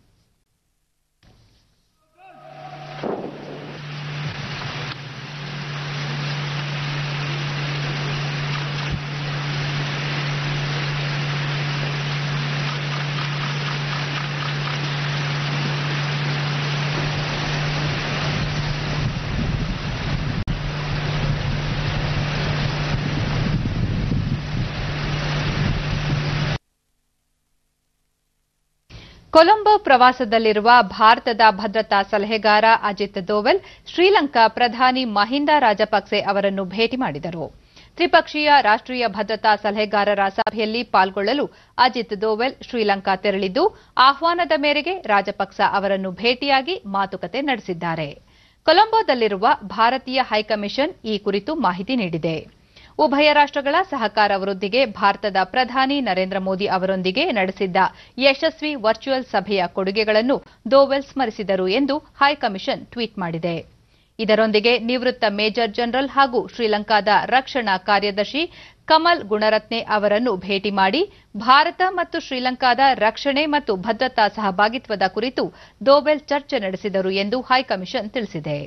ಕೊಲಂಬೋ ಪ್ರವಾಸದಲ್ಲಿರುವ ಭಾರತದ ಭದ್ರತಾ ಸಲಹೆಗಾರ ಅಜಿತ್ ದೋವಲ್ ಶ್ರೀಲಂಕಾ ಪ್ರಧಾನಿ ಮಹಿಂದ ರಾಜಪಕ್ಸೆ ಅವರನ್ನು ಭೇಟಿ ಮಾಡಿದರು ತ್ರಿಪಕ್ಷೀಯ ರಾಷ್ಟ್ರೀಯ ಭದ್ರತಾ ಸಲಹೆಗಾರರ ಸಭೆಯಲ್ಲಿ ಪಾಲ್ಗೊಳ್ಳಲು ಅಜಿತ್ ದೋವೆಲ್ ಶ್ರೀಲಂಕಾ ತೆರಳಿದ್ದು ಆಹ್ವಾನದ ಮೇರೆಗೆ ರಾಜಪಕ್ಸ ಅವರನ್ನು ಭೇಟಿಯಾಗಿ ಮಾತುಕತೆ ನಡೆಸಿದ್ದಾರೆ ಕೊಲಂಬೋದಲ್ಲಿರುವ ಭಾರತೀಯ ಹೈಕಮಿಷನ್ ಈ ಕುರಿತು ಮಾಹಿತಿ ನೀಡಿದೆ ಉಭಯ ರಾಷ್ಟ್ರಗಳ ಸಹಕಾರ ವೃದ್ಧಿಗೆ ಭಾರತದ ಪ್ರಧಾನಿ ನರೇಂದ್ರ ಮೋದಿ ಅವರೊಂದಿಗೆ ನಡೆಸಿದ್ದ ಯಶಸ್ವಿ ವರ್ಚುವಲ್ ಸಭೆಯ ಕೊಡುಗೆಗಳನ್ನು ದೋವೆಲ್ ಸ್ಮರಿಸಿದರು ಎಂದು ಹೈಕಮಿಷನ್ ಟ್ವೀಟ್ ಮಾಡಿದೆ ಇದರೊಂದಿಗೆ ನಿವೃತ್ತ ಮೇಜರ್ ಜನರಲ್ ಹಾಗೂ ಶ್ರೀಲಂಕಾದ ರಕ್ಷಣಾ ಕಾರ್ಯದರ್ಶಿ ಕಮಲ್ ಗುಣರತ್ನೆ ಅವರನ್ನು ಭೇಟಿ ಮಾಡಿ ಭಾರತ ಮತ್ತು ಶ್ರೀಲಂಕಾದ ರಕ್ಷಣೆ ಮತ್ತು ಭದ್ರತಾ ಸಹಭಾಗಿತ್ವದ ಕುರಿತು ದೋವೆಲ್ ಚರ್ಚೆ ನಡೆಸಿದರು ಎಂದು ಹೈಕಮಿಷನ್ ತಿಳಿಸಿದೆ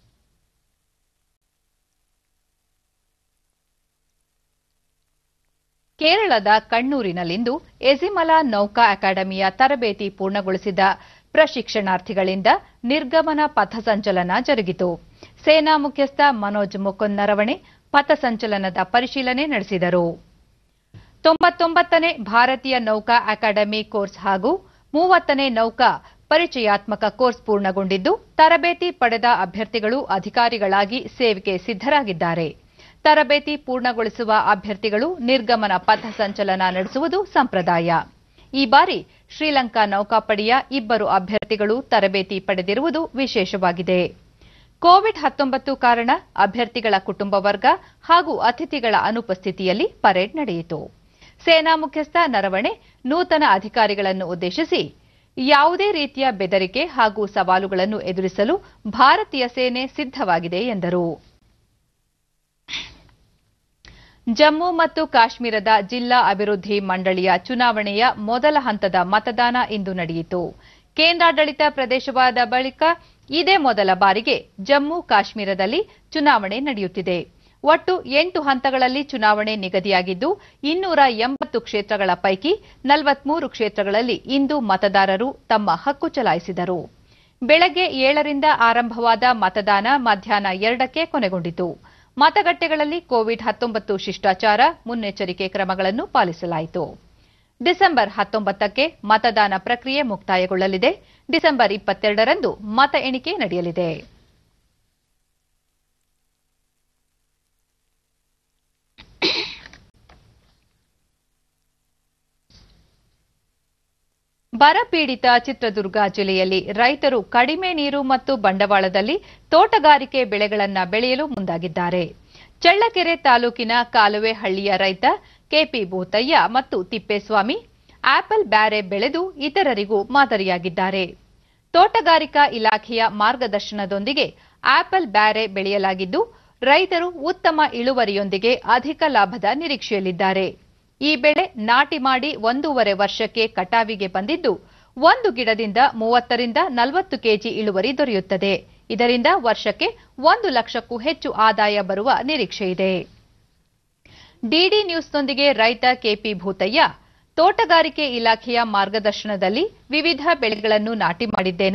ಕೇರಳದ ಕಣ್ಣೂರಿನಲ್ಲಿಂದು ಎಜಿಮಲ ನೌಕಾ ಅಕಾಡೆಮಿಯ ತರಬೇತಿ ಪೂರ್ಣಗೊಳಿಸಿದ ಪ್ರಶಿಕ್ಷಣಾರ್ಥಿಗಳಿಂದ ನಿರ್ಗಮನ ಪಥಸಂಚಲನ ಜರುಗಿತು ಸೇನಾ ಮುಖ್ಯಸ್ಥ ಮನೋಜ್ ಮುಕುಂದ್ ನರವಣೆ ಪಥಸಂಚಲನದ ಪರಿಶೀಲನೆ ನಡೆಸಿದರು ತೊಂಬತ್ತೊಂಬತ್ತನೇ ಭಾರತೀಯ ನೌಕಾ ಅಕಾಡೆಮಿ ಕೋರ್ಸ್ ಹಾಗೂ ಮೂವತ್ತನೇ ನೌಕಾ ಪರಿಚಯಾತ್ಮಕ ಕೋರ್ಸ್ ಪೂರ್ಣಗೊಂಡಿದ್ದು ತರಬೇತಿ ಪಡೆದ ಅಭ್ಯರ್ಥಿಗಳು ಅಧಿಕಾರಿಗಳಾಗಿ ಸೇವೆಗೆ ಸಿದ್ದರಾಗಿದ್ದಾರೆ ತರಬೇತಿ ಪೂರ್ಣಗೊಳಿಸುವ ಅಭ್ಯರ್ಥಿಗಳು ನಿರ್ಗಮನ ಪಥಸಂಚಲನ ನಡೆಸುವುದು ಸಂಪ್ರದಾಯ ಈ ಬಾರಿ ಶ್ರೀಲಂಕಾ ನೌಕಾಪಡೆಯ ಇಬ್ಬರು ಅಭ್ಯರ್ಥಿಗಳು ತರಬೇತಿ ಪಡೆದಿರುವುದು ವಿಶೇಷವಾಗಿದೆ ಕೋವಿಡ್ ಹತ್ತೊಂಬತ್ತು ಕಾರಣ ಅಭ್ಯರ್ಥಿಗಳ ಕುಟುಂಬ ವರ್ಗ ಹಾಗೂ ಅತಿಥಿಗಳ ಅನುಪಸ್ಥಿತಿಯಲ್ಲಿ ಪರೇಡ್ ನಡೆಯಿತು ಸೇನಾ ಮುಖ್ಯಸ್ಥ ನರವಣೆ ನೂತನ ಅಧಿಕಾರಿಗಳನ್ನು ಉದ್ದೇಶಿಸಿ ಯಾವುದೇ ರೀತಿಯ ಬೆದರಿಕೆ ಹಾಗೂ ಸವಾಲುಗಳನ್ನು ಎದುರಿಸಲು ಭಾರತೀಯ ಸೇನೆ ಸಿದ್ದವಾಗಿದೆ ಎಂದರು ಜಮ್ಮು ಮತ್ತು ಕಾಶ್ಮೀರದ ಜಿಲ್ಲಾ ಅಭಿವೃದ್ಧಿ ಮಂಡಳಿಯ ಚುನಾವಣೆಯ ಮೊದಲ ಹಂತದ ಮತದಾನ ಇಂದು ನಡೆಯಿತು ಕೇಂದ್ರಾಡಳಿತ ಪ್ರದೇಶವಾದ ಬಳಿಕ ಇದೇ ಮೊದಲ ಬಾರಿಗೆ ಜಮ್ಮು ಕಾಶ್ಮೀರದಲ್ಲಿ ಚುನಾವಣೆ ನಡೆಯುತ್ತಿದೆ ಒಟ್ಟು ಎಂಟು ಹಂತಗಳಲ್ಲಿ ಚುನಾವಣೆ ನಿಗದಿಯಾಗಿದ್ದು ಇನ್ನೂರ ಎಂಬತ್ತು ಕ್ಷೇತ್ರಗಳ ಪೈಕಿ ನಲವತ್ಮೂರು ಕ್ಷೇತ್ರಗಳಲ್ಲಿ ಇಂದು ಮತದಾರರು ತಮ್ಮ ಹಕ್ಕು ಚಲಾಯಿಸಿದರು ಬೆಳಗ್ಗೆ ಏಳರಿಂದ ಆರಂಭವಾದ ಮತದಾನ ಮಧ್ಯಾಹ್ನ ಎರಡಕ್ಕೆ ಕೊನೆಗೊಂಡಿತು ಮತಗಟ್ಟೆಗಳಲ್ಲಿ ಕೋವಿಡ್ ಹತ್ತೊಂಬತ್ತು ಶಿಷ್ಟಾಚಾರ ಮುನ್ನೆಚ್ಚರಿಕೆ ಕ್ರಮಗಳನ್ನು ಪಾಲಿಸಲಾಯಿತು ಡಿಸೆಂಬರ್ ಹತ್ತೊಂಬತ್ತಕ್ಕೆ ಮತದಾನ ಪ್ರಕ್ರಿಯೆ ಮುಕ್ತಾಯಗೊಳ್ಳಲಿದೆ ಡಿಸೆಂಬರ್ ಇಪ್ಪತ್ತೆರಡರಂದು ಮತ ಎಣಿಕೆ ನಡೆಯಲಿದೆ ಬರಪೀಡಿತ ಚಿತ್ರದುರ್ಗ ಜಿಲ್ಲೆಯಲ್ಲಿ ರೈತರು ಕಡಿಮೆ ನೀರು ಮತ್ತು ಬಂಡವಾಳದಲ್ಲಿ ತೋಟಗಾರಿಕೆ ಬೆಳೆಗಳನ್ನು ಬೆಳೆಯಲು ಮುಂದಾಗಿದ್ದಾರೆ ಚಳ್ಳಕೆರೆ ತಾಲೂಕಿನ ಕಾಲುವೆಹಳ್ಳಿಯ ರೈತ ಕೆಪಿ ಭೂತಯ್ಯ ಮತ್ತು ತಿಪ್ಪೇಸ್ವಾಮಿ ಆಪಲ್ ಬ್ಯಾರೆ ಬೆಳೆದು ಇತರರಿಗೂ ಮಾದರಿಯಾಗಿದ್ದಾರೆ ತೋಟಗಾರಿಕಾ ಇಲಾಖೆಯ ಮಾರ್ಗದರ್ಶನದೊಂದಿಗೆ ಆಪಲ್ ಬ್ಯಾರೆ ಬೆಳೆಯಲಾಗಿದ್ದು ರೈತರು ಉತ್ತಮ ಇಳುವರಿಯೊಂದಿಗೆ ಅಧಿಕ ಲಾಭದ ನಿರೀಕ್ಷೆಯಲ್ಲಿದ್ದಾರೆ ಈ ಬೆಳೆ ನಾಟಿ ಮಾಡಿ ಒಂದೂವರೆ ವರ್ಷಕ್ಕೆ ಕಟಾವಿಗೆ ಬಂದಿದ್ದು ಒಂದು ಗಿಡದಿಂದ ಮೂವತ್ತರಿಂದ ನಲವತ್ತು ಕೆಜಿ ಇಳುವರಿ ದೊರೆಯುತ್ತದೆ ಇದರಿಂದ ವರ್ಷಕ್ಕೆ ಒಂದು ಲಕ್ಷಕ್ಕೂ ಹೆಚ್ಚು ಆದಾಯ ಬರುವ ನಿರೀಕ್ಷೆಯಿದೆ ಡಿಡಿ ನ್ಯೂಸ್ನೊಂದಿಗೆ ರೈತ ಕೆಪಿ ಭೂತಯ್ಯ ತೋಟಗಾರಿಕೆ ಇಲಾಖೆಯ ಮಾರ್ಗದರ್ಶನದಲ್ಲಿ ವಿವಿಧ ಬೆಳೆಗಳನ್ನು ನಾಟಿ ಮಾಡಿದ್ದೇನೆ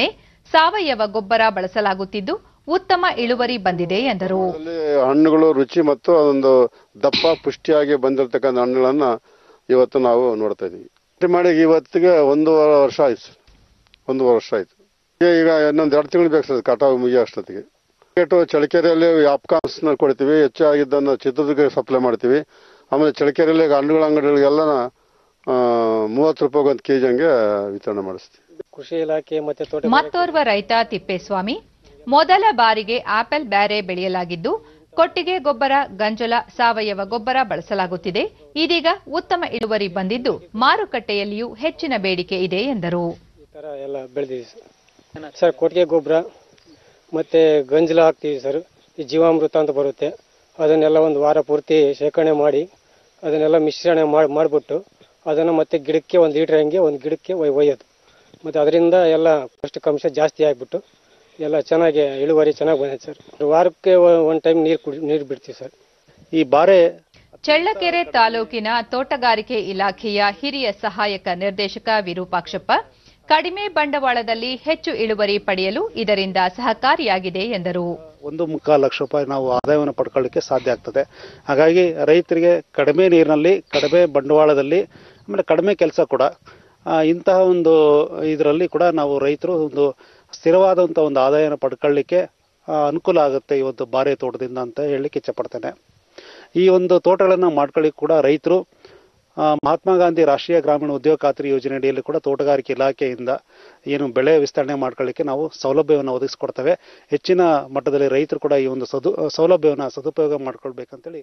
ಸಾವಯವ ಗೊಬ್ಬರ ಬಳಸಲಾಗುತ್ತಿದ್ದು ಉತ್ತಮ ಇಳುವರಿ ಬಂದಿದೆ ಎಂದರು ಅದರಲ್ಲಿ ಹಣ್ಣುಗಳು ರುಚಿ ಮತ್ತು ಒಂದು ದಪ್ಪ ಪುಷ್ಟಿಯಾಗಿ ಬಂದಿರತಕ್ಕಂಥ ಹಣ್ಣುಗಳನ್ನ ಇವತ್ತು ನಾವು ನೋಡ್ತಾ ಇದೀವಿ ನಾಟಿ ಮಾಡಿ ಇವತ್ತಿಗೆ ಒಂದು ವರ್ಷ ಆಯ್ತು ಸರ್ ಒಂದು ವರ್ಷ ಆಯ್ತು ಈಗ ಈಗ ಇನ್ನೊಂದು ಎರಡು ತಿಂಗಳು ಬೇಕು ಸರ್ ಕಟಾವು ಮುಗಿಯೋ ಅಷ್ಟೊತ್ತಿಗೆ ಮಾರ್ಕೆಟು ಚಳಿಕೆರೆಯಲ್ಲಿ ನ ಕೊಡ್ತೀವಿ ಹೆಚ್ಚಾಗಿದ್ದನ್ನು ಚಿತ್ರದುರ್ಗ ಸಪ್ಲೈ ಮಾಡ್ತೀವಿ ಆಮೇಲೆ ಚಳಿಕೆರೆಯಲ್ಲಿ ಹಣ್ಣುಗಳ ಅಂಗಡಿಗಳಿಗೆಲ್ಲ ಮೂವತ್ತು ರೂಪಾಯಿ ಒಂದು ಕೆಜಿ ಹಂಗೆ ವಿತರಣೆ ಮಾಡಿಸ್ತೀವಿ ಕೃಷಿ ಇಲಾಖೆ ಮತ್ತೆ ತೋಟ ಮತ್ತೋರ್ವ ರೈತ ತಿಪ್ಪೇಸ್ವಾಮಿ ಮೊದಲ ಬಾರಿಗೆ ಆಪಲ್ ಬ್ಯಾರೆ ಬೆಳೆಯಲಾಗಿದ್ದು ಕೊಟ್ಟಿಗೆ ಗೊಬ್ಬರ ಗಂಜಲ ಸಾವಯವ ಗೊಬ್ಬರ ಬಳಸಲಾಗುತ್ತಿದೆ ಇದೀಗ ಉತ್ತಮ ಇಳುವರಿ ಬಂದಿದ್ದು ಮಾರುಕಟ್ಟೆಯಲ್ಲಿಯೂ ಹೆಚ್ಚಿನ ಬೇಡಿಕೆ ಇದೆ ಎಂದರು ಈ ತರ ಎಲ್ಲ ಬೆಳೆದಿದ್ದೀವಿ ಸರ್ ಸರ್ ಕೊಟ್ಟಿಗೆ ಗೊಬ್ಬರ ಮತ್ತೆ ಗಂಜಲ ಹಾಕ್ತೀವಿ ಸರ್ ಈ ಜೀವಾಮೃತ ಅಂತ ಬರುತ್ತೆ ಅದನ್ನೆಲ್ಲ ಒಂದು ವಾರ ಪೂರ್ತಿ ಶೇಖರಣೆ ಮಾಡಿ ಅದನ್ನೆಲ್ಲ ಮಿಶ್ರಣ ಮಾಡಿ ಮಾಡಿಬಿಟ್ಟು ಅದನ್ನು ಮತ್ತೆ ಗಿಡಕ್ಕೆ ಒಂದು ಲೀಟರ್ ಹಂಗೆ ಒಂದು ಗಿಡಕ್ಕೆ ಒಯ್ ಒಯ್ಯೋದು ಮತ್ತೆ ಅದರಿಂದ ಎಲ್ಲ ಪೌಷ್ಟಿಕಾಂಶ ಜಾಸ್ತಿ ಆಗಿಬಿಟ್ಟು ಎಲ್ಲ ಚೆನ್ನಾಗಿ ಇಳುವರಿ ಚೆನ್ನಾಗಿ ಬಂದಿದೆ ಸರ್ ವಾರಕ್ಕೆ ಒಂದು ಟೈಮ್ ನೀರು ಕುಡಿ ನೀರು ಬಿಡ್ತೀವಿ ಸರ್ ಈ ಬಾರೆ ಚಳ್ಳಕೆರೆ ತಾಲೂಕಿನ ತೋಟಗಾರಿಕೆ ಇಲಾಖೆಯ ಹಿರಿಯ ಸಹಾಯಕ ನಿರ್ದೇಶಕ ವಿರೂಪಾಕ್ಷಪ್ಪ ಕಡಿಮೆ ಬಂಡವಾಳದಲ್ಲಿ ಹೆಚ್ಚು ಇಳುವರಿ ಪಡೆಯಲು ಇದರಿಂದ ಸಹಕಾರಿಯಾಗಿದೆ ಎಂದರು ಒಂದು ಮುಕ್ಕಾಲು ಲಕ್ಷ ರೂಪಾಯಿ ನಾವು ಆದಾಯವನ್ನು ಪಡ್ಕೊಳ್ಳಿಕ್ಕೆ ಸಾಧ್ಯ ಆಗ್ತದೆ ಹಾಗಾಗಿ ರೈತರಿಗೆ ಕಡಿಮೆ ನೀರಿನಲ್ಲಿ ಕಡಿಮೆ ಬಂಡವಾಳದಲ್ಲಿ ಆಮೇಲೆ ಕಡಿಮೆ ಕೆಲಸ ಕೂಡ ಆ, ಇಂತಹ ಒಂದು ಇದರಲ್ಲಿ ಕೂಡ ನಾವು ರೈತರು ಒಂದು ಸ್ಥಿರವಾದಂಥ ಒಂದು ಆದಾಯನ ಪಡ್ಕೊಳ್ಳಿಕ್ಕೆ ಆ, ಅನುಕೂಲ ಆಗುತ್ತೆ ಈ ಒಂದು ಬಾರೆ ತೋಟದಿಂದ ಅಂತ ಹೇಳಲಿಕ್ಕೆ ಇಚ್ಛಪಡ್ತೇನೆ ಈ ಒಂದು ತೋಟಗಳನ್ನು ಮಾಡ್ಕೊಳ್ಳಿಕ್ಕೆ ಕೂಡ ರೈತರು ಆ, ಮಹಾತ್ಮ ಗಾಂಧಿ ರಾಷ್ಟ್ರೀಯ ಗ್ರಾಮೀಣ ಉದ್ಯೋಗ ಖಾತ್ರಿ ಯೋಜನೆ ಅಡಿಯಲ್ಲಿ ಕೂಡ ತೋಟಗಾರಿಕೆ ಇಲಾಖೆಯಿಂದ ಏನು ಬೆಳೆ ವಿಸ್ತರಣೆ ಮಾಡ್ಕೊಳ್ಳಿಕ್ಕೆ ನಾವು ಸೌಲಭ್ಯವನ್ನು ಒದಗಿಸ್ಕೊಡ್ತೇವೆ ಹೆಚ್ಚಿನ ಮಟ್ಟದಲ್ಲಿ ರೈತರು ಕೂಡ ಈ ಒಂದು ಸದು ಸೌಲಭ್ಯವನ್ನು ಸದುಪಯೋಗ ಮಾಡ್ಕೊಳ್ಬೇಕಂತೇಳಿ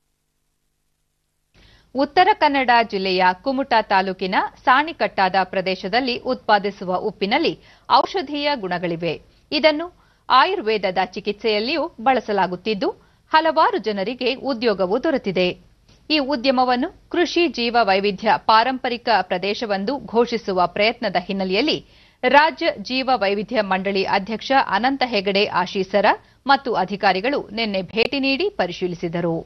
ಉತ್ತರ ಕನ್ನಡ ಜಿಲ್ಲೆಯ ಕುಮಟಾ ತಾಲೂಕಿನ ಸಾಣಿಕಟ್ಟಾದ ಪ್ರದೇಶದಲ್ಲಿ ಉತ್ಪಾದಿಸುವ ಉಪ್ಪಿನಲ್ಲಿ ಔಷಧೀಯ ಗುಣಗಳಿವೆ ಇದನ್ನು ಆಯುರ್ವೇದದ ಚಿಕಿತ್ಸೆಯಲ್ಲಿಯೂ ಬಳಸಲಾಗುತ್ತಿದ್ದು ಹಲವಾರು ಜನರಿಗೆ ಉದ್ಯೋಗವೂ ದೊರೆತಿದೆ ಈ ಉದ್ಯಮವನ್ನು ಕೃಷಿ ಜೀವ ವೈವಿಧ್ಯ ಪಾರಂಪರಿಕ ಪ್ರದೇಶವೆಂದು ಘೋಷಿಸುವ ಪ್ರಯತ್ನದ ಹಿನ್ನೆಲೆಯಲ್ಲಿ ರಾಜ್ಯ ಜೀವ ವೈವಿಧ್ಯ ಮಂಡಳಿ ಅಧ್ಯಕ್ಷ ಅನಂತ ಹೆಗಡೆ ಆಶೀಸರ ಮತ್ತು ಅಧಿಕಾರಿಗಳು ನಿನ್ನೆ ಭೇಟಿ ನೀಡಿ ಪರಿಶೀಲಿಸಿದರು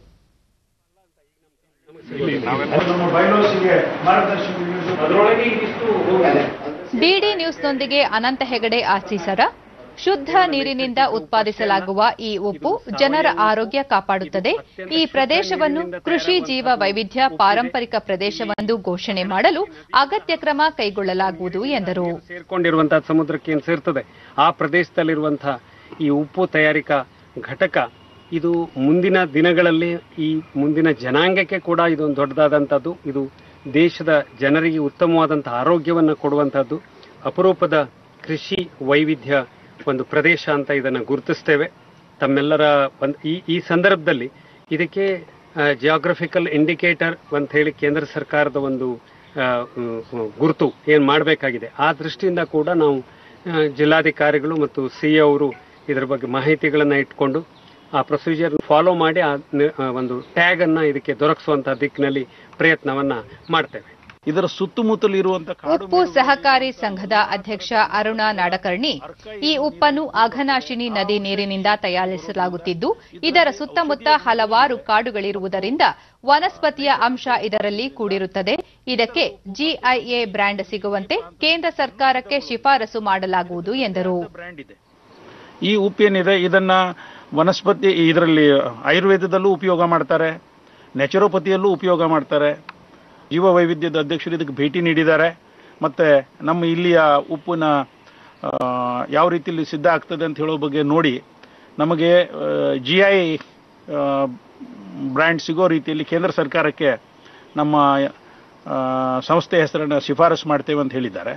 ಡಿಡಿ ನ್ಯೂಸ್ನೊಂದಿಗೆ ಅನಂತ ಹೆಗಡೆ ಆಶೀಸರ ಶುದ್ಧ ನೀರಿನಿಂದ ಉತ್ಪಾದಿಸಲಾಗುವ ಈ ಉಪ್ಪು ಜನರ ಆರೋಗ್ಯ ಕಾಪಾಡುತ್ತದೆ ಈ ಪ್ರದೇಶವನ್ನು ಕೃಷಿ ಜೀವ ವೈವಿಧ್ಯ ಪಾರಂಪರಿಕ ಪ್ರದೇಶವೆಂದು ಘೋಷಣೆ ಮಾಡಲು ಅಗತ್ಯ ಕ್ರಮ ಕೈಗೊಳ್ಳಲಾಗುವುದು ಎಂದರು ಸೇರ್ಕೊಂಡಿರುವಂತಹ ಸಮುದ್ರಕ್ಕೆ ಏನು ಸೇರ್ತದೆ ಆ ಪ್ರದೇಶದಲ್ಲಿರುವಂತಹ ಈ ಉಪ್ಪು ತಯಾರಿಕಾ ಘಟಕ ಇದು ಮುಂದಿನ ದಿನಗಳಲ್ಲಿ ಈ ಮುಂದಿನ ಜನಾಂಗಕ್ಕೆ ಕೂಡ ಇದೊಂದು ದೊಡ್ಡದಾದಂಥದ್ದು ಇದು ದೇಶದ ಜನರಿಗೆ ಉತ್ತಮವಾದಂತಹ ಆರೋಗ್ಯವನ್ನು ಕೊಡುವಂತಹದ್ದು ಅಪರೂಪದ ಕೃಷಿ ವೈವಿಧ್ಯ ಒಂದು ಪ್ರದೇಶ ಅಂತ ಇದನ್ನು ಗುರುತಿಸ್ತೇವೆ ತಮ್ಮೆಲ್ಲರ ಒಂದು ಈ ಈ ಸಂದರ್ಭದಲ್ಲಿ ಇದಕ್ಕೆ ಜಿಯೋಗ್ರಫಿಕಲ್ ಇಂಡಿಕೇಟರ್ ಅಂತ ಹೇಳಿ ಕೇಂದ್ರ ಸರ್ಕಾರದ ಒಂದು ಆ, ಮ್, ಗುರುತು ಏನು ಮಾಡಬೇಕಾಗಿದೆ ಆ ದೃಷ್ಟಿಯಿಂದ ಕೂಡ ನಾವು ಆ, ಜಿಲ್ಲಾಧಿಕಾರಿಗಳು ಮತ್ತು ಸಿ ಅವರು ಇದರ ಬಗ್ಗೆ ಮಾಹಿತಿಗಳನ್ನು ಇಟ್ಕೊಂಡು ಆ ಪ್ರೊಸೀಜರ್ ಫಾಲೋ ಮಾಡಿ ಆ ನಿ- ಆ ಒಂದು ಟ್ಯಾಗ್ ಅನ್ನ ಇದಕ್ಕೆ ದೊರಕಿಸುವಂತಹ ದಿಕ್ಕಿನಲ್ಲಿ ಪ್ರಯತ್ನವನ್ನ ಮಾಡ್ತೇವೆ ಇದರ ಸುತ್ತಮುತ್ತಲು ಇರುವಂತ ಉಪ್ಪು ಸಹಕಾರಿ ಸಂಘದ ಅಧ್ಯಕ್ಷ ಅರುಣಾ ನಾಡಕರ್ಣಿ ಈ ಉಪ್ಪನ್ನು ಅಘನಾಶಿನಿ ನದಿ ನೀರಿನಿಂದ ತಯಾರಿಸಲಾಗುತ್ತಿದ್ದು ಇದರ ಸುತ್ತಮುತ್ತ ಹಲವಾರು ಕಾಡುಗಳಿರುವುದರಿಂದ ವನಸ್ಪತಿಯ ಅಂಶ ಇದರಲ್ಲಿ ಕೂಡಿರುತ್ತದೆ ಇದಕ್ಕೆ ಜಿಐಎ ಬ್ರ್ಯಾಂಡ್ ಸಿಗುವಂತೆ ಕೇಂದ್ರ ಸರ್ಕಾರಕ್ಕೆ ಶಿಫಾರಸು ಮಾಡಲಾಗುವುದು ಎಂದರು ಈ ಉಪ್ಪೇನಿದೆ ಇದನ್ನ ವನಸ್ಪತಿ ಇದರಲ್ಲಿ ಆಯುರ್ವೇದದಲ್ಲೂ ಉಪಯೋಗ ಮಾಡ್ತಾರೆ ನ್ಯಾಚುರೋಪತಿಯಲ್ಲೂ ಉಪಯೋಗ ಮಾಡ್ತಾರೆ ಜೀವ ವೈವಿಧ್ಯದ ಅಧ್ಯಕ್ಷರು ಇದಕ್ಕೆ ಭೇಟಿ ನೀಡಿದ್ದಾರೆ ಮತ್ತೆ ನಮ್ಮ ಇಲ್ಲಿಯ ಉಪ್ಪಿನ ಆ, ಯಾವ ರೀತಿಯಲ್ಲಿ ಸಿದ್ಧ ಆಗ್ತದೆ ಅಂತ ಹೇಳೋ ಬಗ್ಗೆ ನೋಡಿ ನಮಗೆ ಜಿ ಐ ಬ್ರ್ಯಾಂಡ್ ಸಿಗೋ ರೀತಿಯಲ್ಲಿ ಕೇಂದ್ರ ಸರ್ಕಾರಕ್ಕೆ ನಮ್ಮ ಆ, ಸಂಸ್ಥೆ ಹೆಸರನ್ನು ಶಿಫಾರಸು ಮಾಡ್ತೇವೆ ಅಂತ ಹೇಳಿದ್ದಾರೆ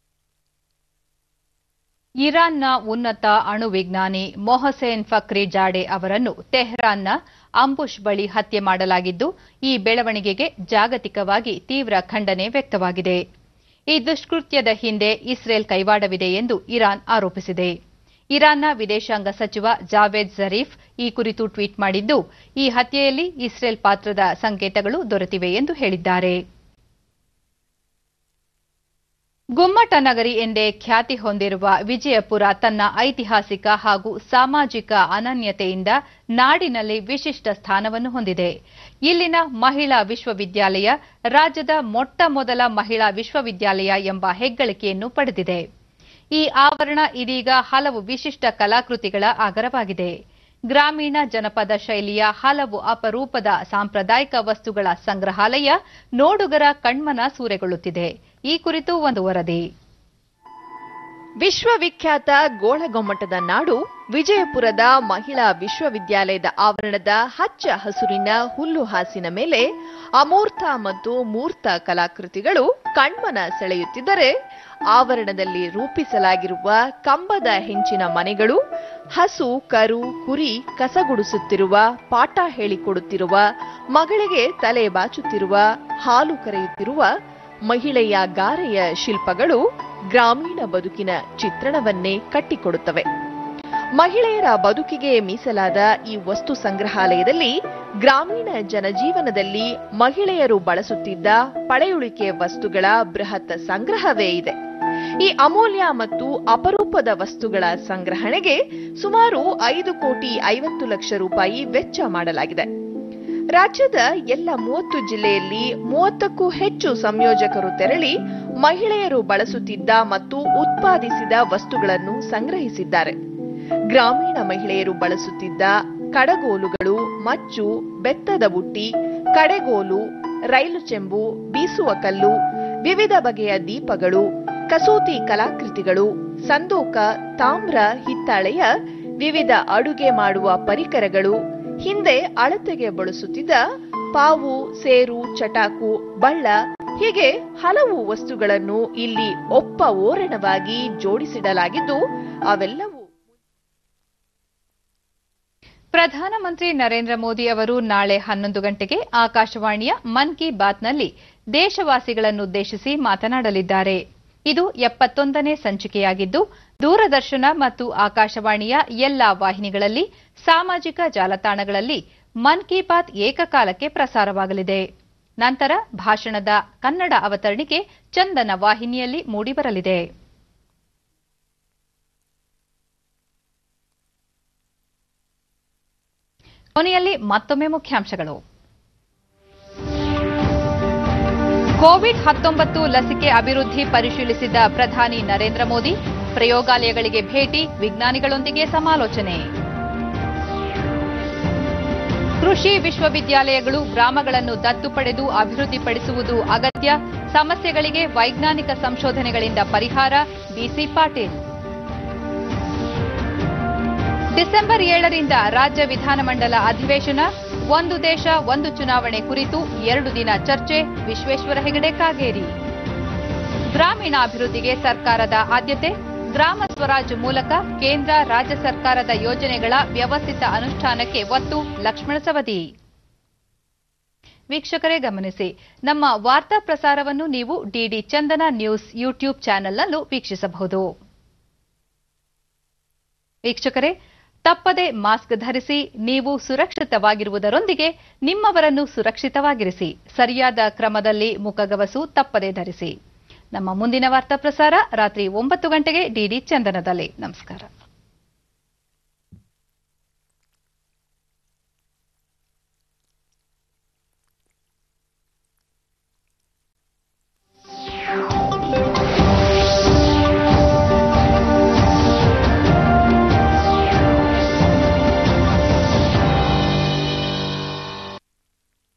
ಇರಾನ್ನ ಉನ್ನತ ಅಣು ವಿಜ್ಞಾನಿ ಮೊಹಸೇನ್ ಫಕ್ರಿ ಜಾಡೆ ಅವರನ್ನು ತೆಹರಾನ್ನ ಅಂಬುಷ್ ಬಳಿ ಹತ್ಯೆ ಮಾಡಲಾಗಿದ್ದು ಈ ಬೆಳವಣಿಗೆಗೆ ಜಾಗತಿಕವಾಗಿ ತೀವ್ರ ಖಂಡನೆ ವ್ಯಕ್ತವಾಗಿದೆ ಈ ದುಷ್ಕೃತ್ಯದ ಹಿಂದೆ ಇಸ್ರೇಲ್ ಕೈವಾಡವಿದೆ ಎಂದು ಇರಾನ್ ಆರೋಪಿಸಿದೆ ಇರಾನ್ನ ವಿದೇಶಾಂಗ ಸಚಿವ ಜಾವೇದ್ ಜರೀಫ್ ಈ ಕುರಿತು ಟ್ವೀಟ್ ಮಾಡಿದ್ದು ಈ ಹತ್ಯೆಯಲ್ಲಿ ಇಸ್ರೇಲ್ ಪಾತ್ರದ ಸಂಕೇತಗಳು ದೊರೆತಿವೆ ಎಂದು ಹೇಳಿದ್ದಾರೆ ಗುಮ್ಮಟ ನಗರಿ ಎಂದೇ ಖ್ಯಾತಿ ಹೊಂದಿರುವ ವಿಜಯಪುರ ತನ್ನ ಐತಿಹಾಸಿಕ ಹಾಗೂ ಸಾಮಾಜಿಕ ಅನನ್ಯತೆಯಿಂದ ನಾಡಿನಲ್ಲಿ ವಿಶಿಷ್ಟ ಸ್ಥಾನವನ್ನು ಹೊಂದಿದೆ ಇಲ್ಲಿನ ಮಹಿಳಾ ವಿಶ್ವವಿದ್ಯಾಲಯ ರಾಜ್ಯದ ಮೊಟ್ಟ ಮೊದಲ ಮಹಿಳಾ ವಿಶ್ವವಿದ್ಯಾಲಯ ಎಂಬ ಹೆಗ್ಗಳಿಕೆಯನ್ನು ಪಡೆದಿದೆ ಈ ಆವರಣ ಇದೀಗ ಹಲವು ವಿಶಿಷ್ಟ ಕಲಾಕೃತಿಗಳ ಆಗರವಾಗಿದೆ ಗ್ರಾಮೀಣ ಜನಪದ ಶೈಲಿಯ ಹಲವು ಅಪರೂಪದ ಸಾಂಪ್ರದಾಯಿಕ ವಸ್ತುಗಳ ಸಂಗ್ರಹಾಲಯ ನೋಡುಗರ ಕಣ್ಮನ ಸೂರೆಗೊಳ್ಳುತ್ತಿದೆ ಈ ಕುರಿತು ಒಂದು ವರದಿ ವಿಶ್ವವಿಖ್ಯಾತ ಗೋಳಗೊಮ್ಮಟದ ನಾಡು ವಿಜಯಪುರದ ಮಹಿಳಾ ವಿಶ್ವವಿದ್ಯಾಲಯದ ಆವರಣದ ಹಚ್ಚ ಹಸುರಿನ ಹುಲ್ಲು ಹಾಸಿನ ಮೇಲೆ ಅಮೂರ್ತ ಮತ್ತು ಮೂರ್ತ ಕಲಾಕೃತಿಗಳು ಕಣ್ಮನ ಸೆಳೆಯುತ್ತಿದ್ದರೆ ಆವರಣದಲ್ಲಿ ರೂಪಿಸಲಾಗಿರುವ ಕಂಬದ ಹೆಂಚಿನ ಮನೆಗಳು ಹಸು ಕರು ಕುರಿ ಕಸಗುಡಿಸುತ್ತಿರುವ ಪಾಠ ಹೇಳಿಕೊಡುತ್ತಿರುವ ಮಗಳಿಗೆ ತಲೆ ಬಾಚುತ್ತಿರುವ ಹಾಲು ಕರೆಯುತ್ತಿರುವ ಮಹಿಳೆಯ ಗಾರೆಯ ಶಿಲ್ಪಗಳು ಗ್ರಾಮೀಣ ಬದುಕಿನ ಚಿತ್ರಣವನ್ನೇ ಕಟ್ಟಿಕೊಡುತ್ತವೆ ಮಹಿಳೆಯರ ಬದುಕಿಗೆ ಮೀಸಲಾದ ಈ ವಸ್ತು ಸಂಗ್ರಹಾಲಯದಲ್ಲಿ ಗ್ರಾಮೀಣ ಜನಜೀವನದಲ್ಲಿ ಮಹಿಳೆಯರು ಬಳಸುತ್ತಿದ್ದ ಪಳೆಯುಳಿಕೆ ವಸ್ತುಗಳ ಬೃಹತ್ ಸಂಗ್ರಹವೇ ಇದೆ ಈ ಅಮೂಲ್ಯ ಮತ್ತು ಅಪರೂಪದ ವಸ್ತುಗಳ ಸಂಗ್ರಹಣೆಗೆ ಸುಮಾರು ಐದು ಕೋಟಿ ಐವತ್ತು ಲಕ್ಷ ರೂಪಾಯಿ ವೆಚ್ಚ ಮಾಡಲಾಗಿದೆ ರಾಜ್ಯದ ಎಲ್ಲ ಮೂವತ್ತು ಜಿಲ್ಲೆಯಲ್ಲಿ ಮೂವತ್ತಕ್ಕೂ ಹೆಚ್ಚು ಸಂಯೋಜಕರು ತೆರಳಿ ಮಹಿಳೆಯರು ಬಳಸುತ್ತಿದ್ದ ಮತ್ತು ಉತ್ಪಾದಿಸಿದ ವಸ್ತುಗಳನ್ನು ಸಂಗ್ರಹಿಸಿದ್ದಾರೆ ಗ್ರಾಮೀಣ ಮಹಿಳೆಯರು ಬಳಸುತ್ತಿದ್ದ ಕಡಗೋಲುಗಳು ಮಚ್ಚು ಬೆತ್ತದ ಬುಟ್ಟಿ ಕಡೆಗೋಲು ರೈಲು ಚೆಂಬು ಬೀಸುವ ಕಲ್ಲು ವಿವಿಧ ಬಗೆಯ ದೀಪಗಳು ಕಸೂತಿ ಕಲಾಕೃತಿಗಳು ಸಂದೋಕ ತಾಮ್ರ ಹಿತ್ತಾಳೆಯ ವಿವಿಧ ಅಡುಗೆ ಮಾಡುವ ಪರಿಕರಗಳು ಹಿಂದೆ ಅಳತೆಗೆ ಬಳಸುತ್ತಿದ್ದ ಪಾವು ಸೇರು ಚಟಾಕು ಬಳ್ಳ ಹೀಗೆ ಹಲವು ವಸ್ತುಗಳನ್ನು ಇಲ್ಲಿ ಒಪ್ಪ ಓರಣವಾಗಿ ಜೋಡಿಸಿಡಲಾಗಿದ್ದು ಅವೆಲ್ಲವೂ ಪ್ರಧಾನಮಂತ್ರಿ ನರೇಂದ್ರ ಮೋದಿ ಅವರು ನಾಳೆ ಹನ್ನೊಂದು ಗಂಟೆಗೆ ಆಕಾಶವಾಣಿಯ ಮನ್ ಕಿ ಬಾತ್ನಲ್ಲಿ ದೇಶವಾಸಿಗಳನ್ನುದ್ದೇಶಿಸಿ ಮಾತನಾಡಲಿದ್ದಾರೆ ಇದು ಎಪ್ಪತ್ತೊಂದನೇ ಸಂಚಿಕೆಯಾಗಿದ್ದು ದೂರದರ್ಶನ ಮತ್ತು ಆಕಾಶವಾಣಿಯ ಎಲ್ಲಾ ವಾಹಿನಿಗಳಲ್ಲಿ ಸಾಮಾಜಿಕ ಜಾಲತಾಣಗಳಲ್ಲಿ ಮನ್ ಕಿ ಬಾತ್ ಏಕಕಾಲಕ್ಕೆ ಪ್ರಸಾರವಾಗಲಿದೆ ನಂತರ ಭಾಷಣದ ಕನ್ನಡ ಅವತರಣಿಕೆ ಚಂದನ ವಾಹಿನಿಯಲ್ಲಿ ಮೂಡಿಬರಲಿದೆ ಕೊನೆಯಲ್ಲಿ ಮತ್ತೊಮ್ಮೆ ಮುಖ್ಯಾಂಶಗಳು ಕೋವಿಡ್ ಹತ್ತೊಂಬತ್ತು ಲಸಿಕೆ ಅಭಿವೃದ್ಧಿ ಪರಿಶೀಲಿಸಿದ ಪ್ರಧಾನಿ ನರೇಂದ್ರ ಮೋದಿ ಪ್ರಯೋಗಾಲಯಗಳಿಗೆ ಭೇಟಿ ವಿಜ್ಞಾನಿಗಳೊಂದಿಗೆ ಸಮಾಲೋಚನೆ ಕೃಷಿ ವಿಶ್ವವಿದ್ಯಾಲಯಗಳು ಗ್ರಾಮಗಳನ್ನು ದತ್ತು ಪಡೆದು ಅಭಿವೃದ್ಧಿಪಡಿಸುವುದು ಅಗತ್ಯ ಸಮಸ್ಯೆಗಳಿಗೆ ವೈಜ್ಞಾನಿಕ ಸಂಶೋಧನೆಗಳಿಂದ ಪರಿಹಾರ ಬಿಸಿ ಪಾಟೀಲ್ ಡಿಸೆಂಬರ್ ಏಳರಿಂದ ರಾಜ್ಯ ವಿಧಾನಮಂಡಲ ಅಧಿವೇಶನ ಒಂದು ದೇಶ ಒಂದು ಚುನಾವಣೆ ಕುರಿತು ಎರಡು ದಿನ ಚರ್ಚೆ ವಿಶ್ವೇಶ್ವರ ಹೆಗಡೆ ಕಾಗೇರಿ ಗ್ರಾಮೀಣಾಭಿವೃದ್ಧಿಗೆ ಸರ್ಕಾರದ ಆದ್ಯತೆ ಗ್ರಾಮ ಸ್ವರಾಜ್ ಮೂಲಕ ಕೇಂದ್ರ ರಾಜ್ಯ ಸರ್ಕಾರದ ಯೋಜನೆಗಳ ವ್ಯವಸ್ಥಿತ ಅನುಷ್ಠಾನಕ್ಕೆ ಒತ್ತು ಲಕ್ಷ್ಮಣ ಸವದಿ ವೀಕ್ಷಕರೇ ಗಮನಿಸಿ ನಮ್ಮ ವಾರ್ತಾ ಪ್ರಸಾರವನ್ನು ನೀವು ಡಿಡಿ ಚಂದನ ನ್ಯೂಸ್ ಯೂಟ್ಯೂಬ್ ಚಾನೆಲ್ನಲ್ಲೂ ವೀಕ್ಷಿಸಬಹುದು ವೀಕ್ಷಕರೇ ತಪ್ಪದೆ ಮಾಸ್ಕ್ ಧರಿಸಿ ನೀವು ಸುರಕ್ಷಿತವಾಗಿರುವುದರೊಂದಿಗೆ ನಿಮ್ಮವರನ್ನು ಸುರಕ್ಷಿತವಾಗಿರಿಸಿ ಸರಿಯಾದ ಕ್ರಮದಲ್ಲಿ ಮುಖಗವಸು ತಪ್ಪದೆ ಧರಿಸಿ ನಮ್ಮ ಮುಂದಿನ ವಾರ್ತಾ ಪ್ರಸಾರ ರಾತ್ರಿ ಒಂಬತ್ತು ಗಂಟೆಗೆ ಡಿಡಿ ಚಂದನದಲ್ಲಿ ನಮಸ್ಕಾರ